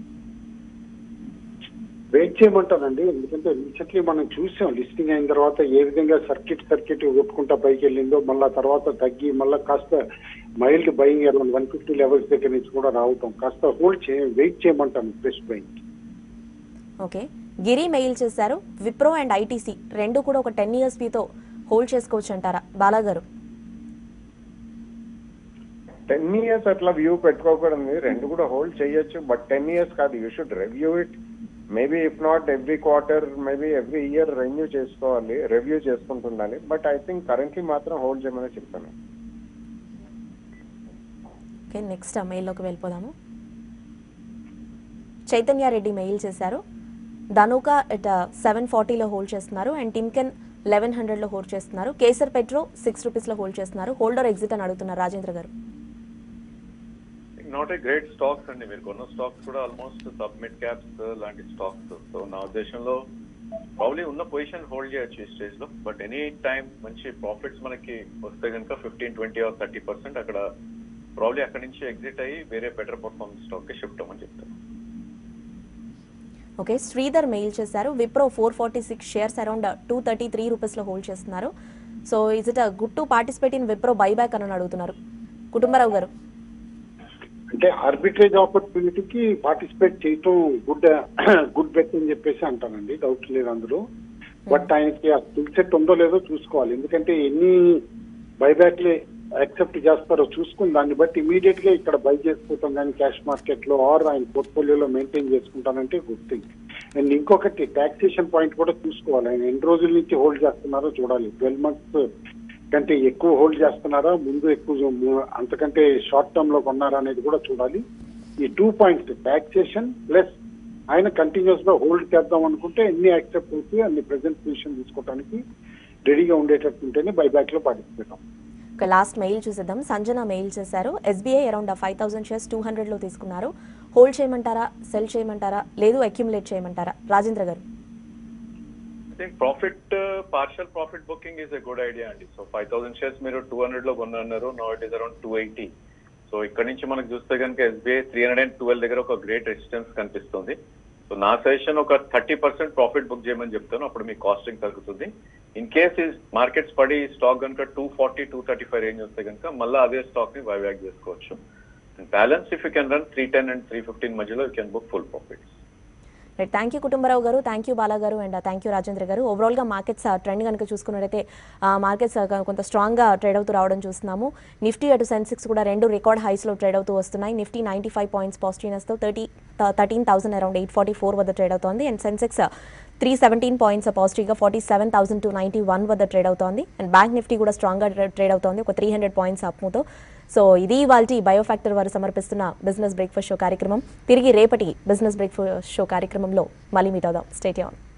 వెయిట్ చేయమంటానండి ఎందుకంటే రీసెంట్లీ మనం చూసాం లిస్టింగ్ అయిన తర్వాత ఏ విధంగా సర్కిట్ సర్కిట్ కొట్టుకుంటా పైకి వెళ్ళిందో మళ్ళా తర్వాత తగ్గి మళ్ళా కాస్త mild buying around one fifty levels దగ్గర నుంచి కూడా రావటం కాస్త హోల్డ్ చే వెయిట్ చేయమంటాను fresh buying okay Giri mail చేశారు విప్రో అండ్ ఐటీసీ రెండు కూడా ఒక టెన్ ఇయర్స్ పీతో హోల్డ్ చేసుకోవచ్చు అంటారా బాలాగారు టెన్ ఇయర్స్ అట్లా వ్యూ పెట్టుకోకూడదు రెండు కూడా హోల్డ్ చేయొచ్చు బట్ టెన్ ఇయర్స్ కాదు you should review it maybe if not every quarter maybe every year renew చేసుకోవాలి రివ్యూ చేసుకుంటుండాలి బట్ ఐ థింక్ కరెంట్లీ మాత్రం హోల్డ్ చేయమని చెప్తాను ఓకే నెక్స్ట్ ఆ మెయిల్లోకి వెళ్ళిపోదాము చైతన్య రెడ్డి మెయిల్ చేశారు ధనుక ఇట్ సెవెన్ ఫార్టీలో హోల్డ్ చేస్తున్నారు అండ్ టిమ్కెన్ లెవెన్ హండ్రెడ్లో హోల్డ్ చేస్తున్నారు కేసర్ పెట్రో సిక్స్ రూపీస్లో హోల్డ్ చేస్తున్నారు హోల్డర్ ఎగ్జిట్ అని అడుగుతున్నారు రాజేంద్ర గారు నాట్ ఏ గ్రేట్ స్టాక్స్ అండి మీరు కొన్న స్టాక్స్ కూడా ఆల్మోస్ట్ సబ్మిట్ క్యాప్స్ లాంటి స్టాక్స్ సో నా ఉద్దేశంలో ప్రాబ్లీ ఉన్న పొజిషన్ హోల్డ్ చేయొచ్చు ఈ స్టేజ్ లో బట్ ఎనీ టైం మంచి ప్రాఫిట్స్ మనకి వస్తే కనుక fifteen twenty or thirty percent అక్కడ ప్రాబ్లీ అక్కడి నుంచి ఎగ్జిట్ అయ్యి వేరే బెటర్ పర్ఫార్మెన్స్ స్టాక్ కి షిఫ్ట్ అవ్వమని చెప్తాను ఓకే శ్రీధర్ మెయిల్ చేశారు Wipro four forty six shares around two thirty three రూపీస్లో హోల్డ్ చేస్తున్నారు so is it good to participate in Wipro buyback అని అడుగుతున్నారు కుటుంబరావు గారు అంటే ఆర్బిట్రేజ్ ఆపర్చునిటీకి పార్టిసిపేట్ చేయటం గుడ్ గుడ్ బెట్ అని చెప్పేసి అంటానండి డౌట్ లేదు అందులో బట్ ఆయనకి ఆ స్కిల్ సెట్ ఉందో లేదో చూసుకోవాలి ఎందుకంటే ఎన్ని బైబ్యాక్లే యాక్సెప్ట్ చేస్తారో చూసుకుని దాన్ని బట్టి ఇమీడియట్ గా ఇక్కడ బై చేసుకుంటాం కానీ క్యాష్ మార్కెట్ లో ఆర్ ఆయన పోర్ట్ఫోలియోలో మెయింటైన్ చేసుకుంటానంటే గుడ్ థింగ్ అండ్ ఇంకొకటి టాక్సేషన్ పాయింట్ కూడా చూసుకోవాలి ఆయన ఎన్ని రోజుల నుంచి హోల్డ్ చేస్తున్నారో చూడాలి ట్వెల్వ్ మంత్స్ కంటే ఎక్కువ హోల్డ్ చేస్తున్నారా ముందు ఎక్కువ ము- అంతకంటే షార్ట్ టర్మ్ లో కొన్నారా అనేది కూడా చూడాలి ఈ టూ పాయింట్స్ టాక్సేషన్ ప్లస్ ఆయన కంటిన్యూస్ గా హోల్డ్ చేద్దాం అనుకుంటే ఎన్ని యాక్సెప్ట్ అవుతాయి అన్ని ప్రెసెంట్ పొజిషన్ తీసుకోవడానికి రెడీగా ఉండేటట్టు ఉంటేనే బైబ్యాక్ లో పార్టిసిపేట్ అవ్వం ఒక లాస్ట్ మెయిల్ చూసేద్దాం సంజన మెయిల్ చేశారు SBI around five thousand shares two హండ్రెడ్లో తీసుకున్నారు హోల్డ్ చేయమంటారా సెల్ చేయమంటారా లేదు అక్యుములేట్ చేయమంటారా రాజేంద్ర గారు I think profit partial profit booking is a good idea అండి సో ఫైవ్ థౌసండ్ షేర్స్ మీరు టూ హండ్రెడ్ లో కొన్నారు no it is around two eighty so ఇక్కడ నుంచి మనకు చూస్తే కనుక SBI three hundred and twelve దగ్గర ఒక గ్రేట్ రెసిస్టెన్స్ కనిపిస్తుంది సో నా సజెషన్ ఒక థర్టీ పర్సెంట్ ప్రాఫిట్ బుక్ చేయమని చెప్తాను అప్పుడు మీ కాస్టింగ్ తగ్గుతుంది ఇన్ కేస్ ఈ మార్కెట్స్ పడి స్టాక్ కనుక two forty two thirty five range వస్తే కనుక మళ్ళీ అదే స్టాక్ ని బైబ్యాక్ చేసుకోవచ్చు balance if you can run three ten and three fifteen మధ్యలో you can book full profits right thank you Kutumbarao గారు థ్యాంక్ యూ బాలా గారు అండ్ థ్యాంక్ యూ రాజేంద్ర గారు ఓవరాల్గా మార్కెట్స్ ట్రెండ్ కనుక చూసుకున్నట్టయితే మార్కెట్స్ కొంత స్ట్రాంగ్గా ట్రేడ్ అవుతూ రావడం చూస్తున్నాము నిఫ్టీ అటు సెన్సెక్స్ కూడా రెండు రికార్డ్ హైస్లో ట్రేడ్ అవుతూ వస్తున్నాయి నిఫ్టీ నైంటీ ఫైవ్ పాయింట్స్ పాజిటివ్నెస్తో thirty thirteen thousand around eight forty four వద్ద ట్రేడ్ అవుతోంది and Sensex three seventeen points పాజిటివ్గా forty seven thousand two ninety one వద్ద ట్రేడ్ అవుతోంది అండ్ బ్యాంక్ నిఫ్టీ కూడా స్ట్రాంగ్గా ట్రేడ్ అవుతోంది ఒక త్రీ హండ్రెడ్ పాయింట్స్ అప్ముతో సో ఇది ఇవాళ బయోఫ్యాక్టర్ వారు సమర్పిస్తున్న బిజినెస్ బ్రేక్ఫాస్ట్ షో కార్యక్రమం తిరిగి రేపటి బిజినెస్ బ్రేక్ఫాస్ట్ షో కార్యక్రమంలో మళ్ళీ మీట్ అవుదాం స్టేట్ ఆన్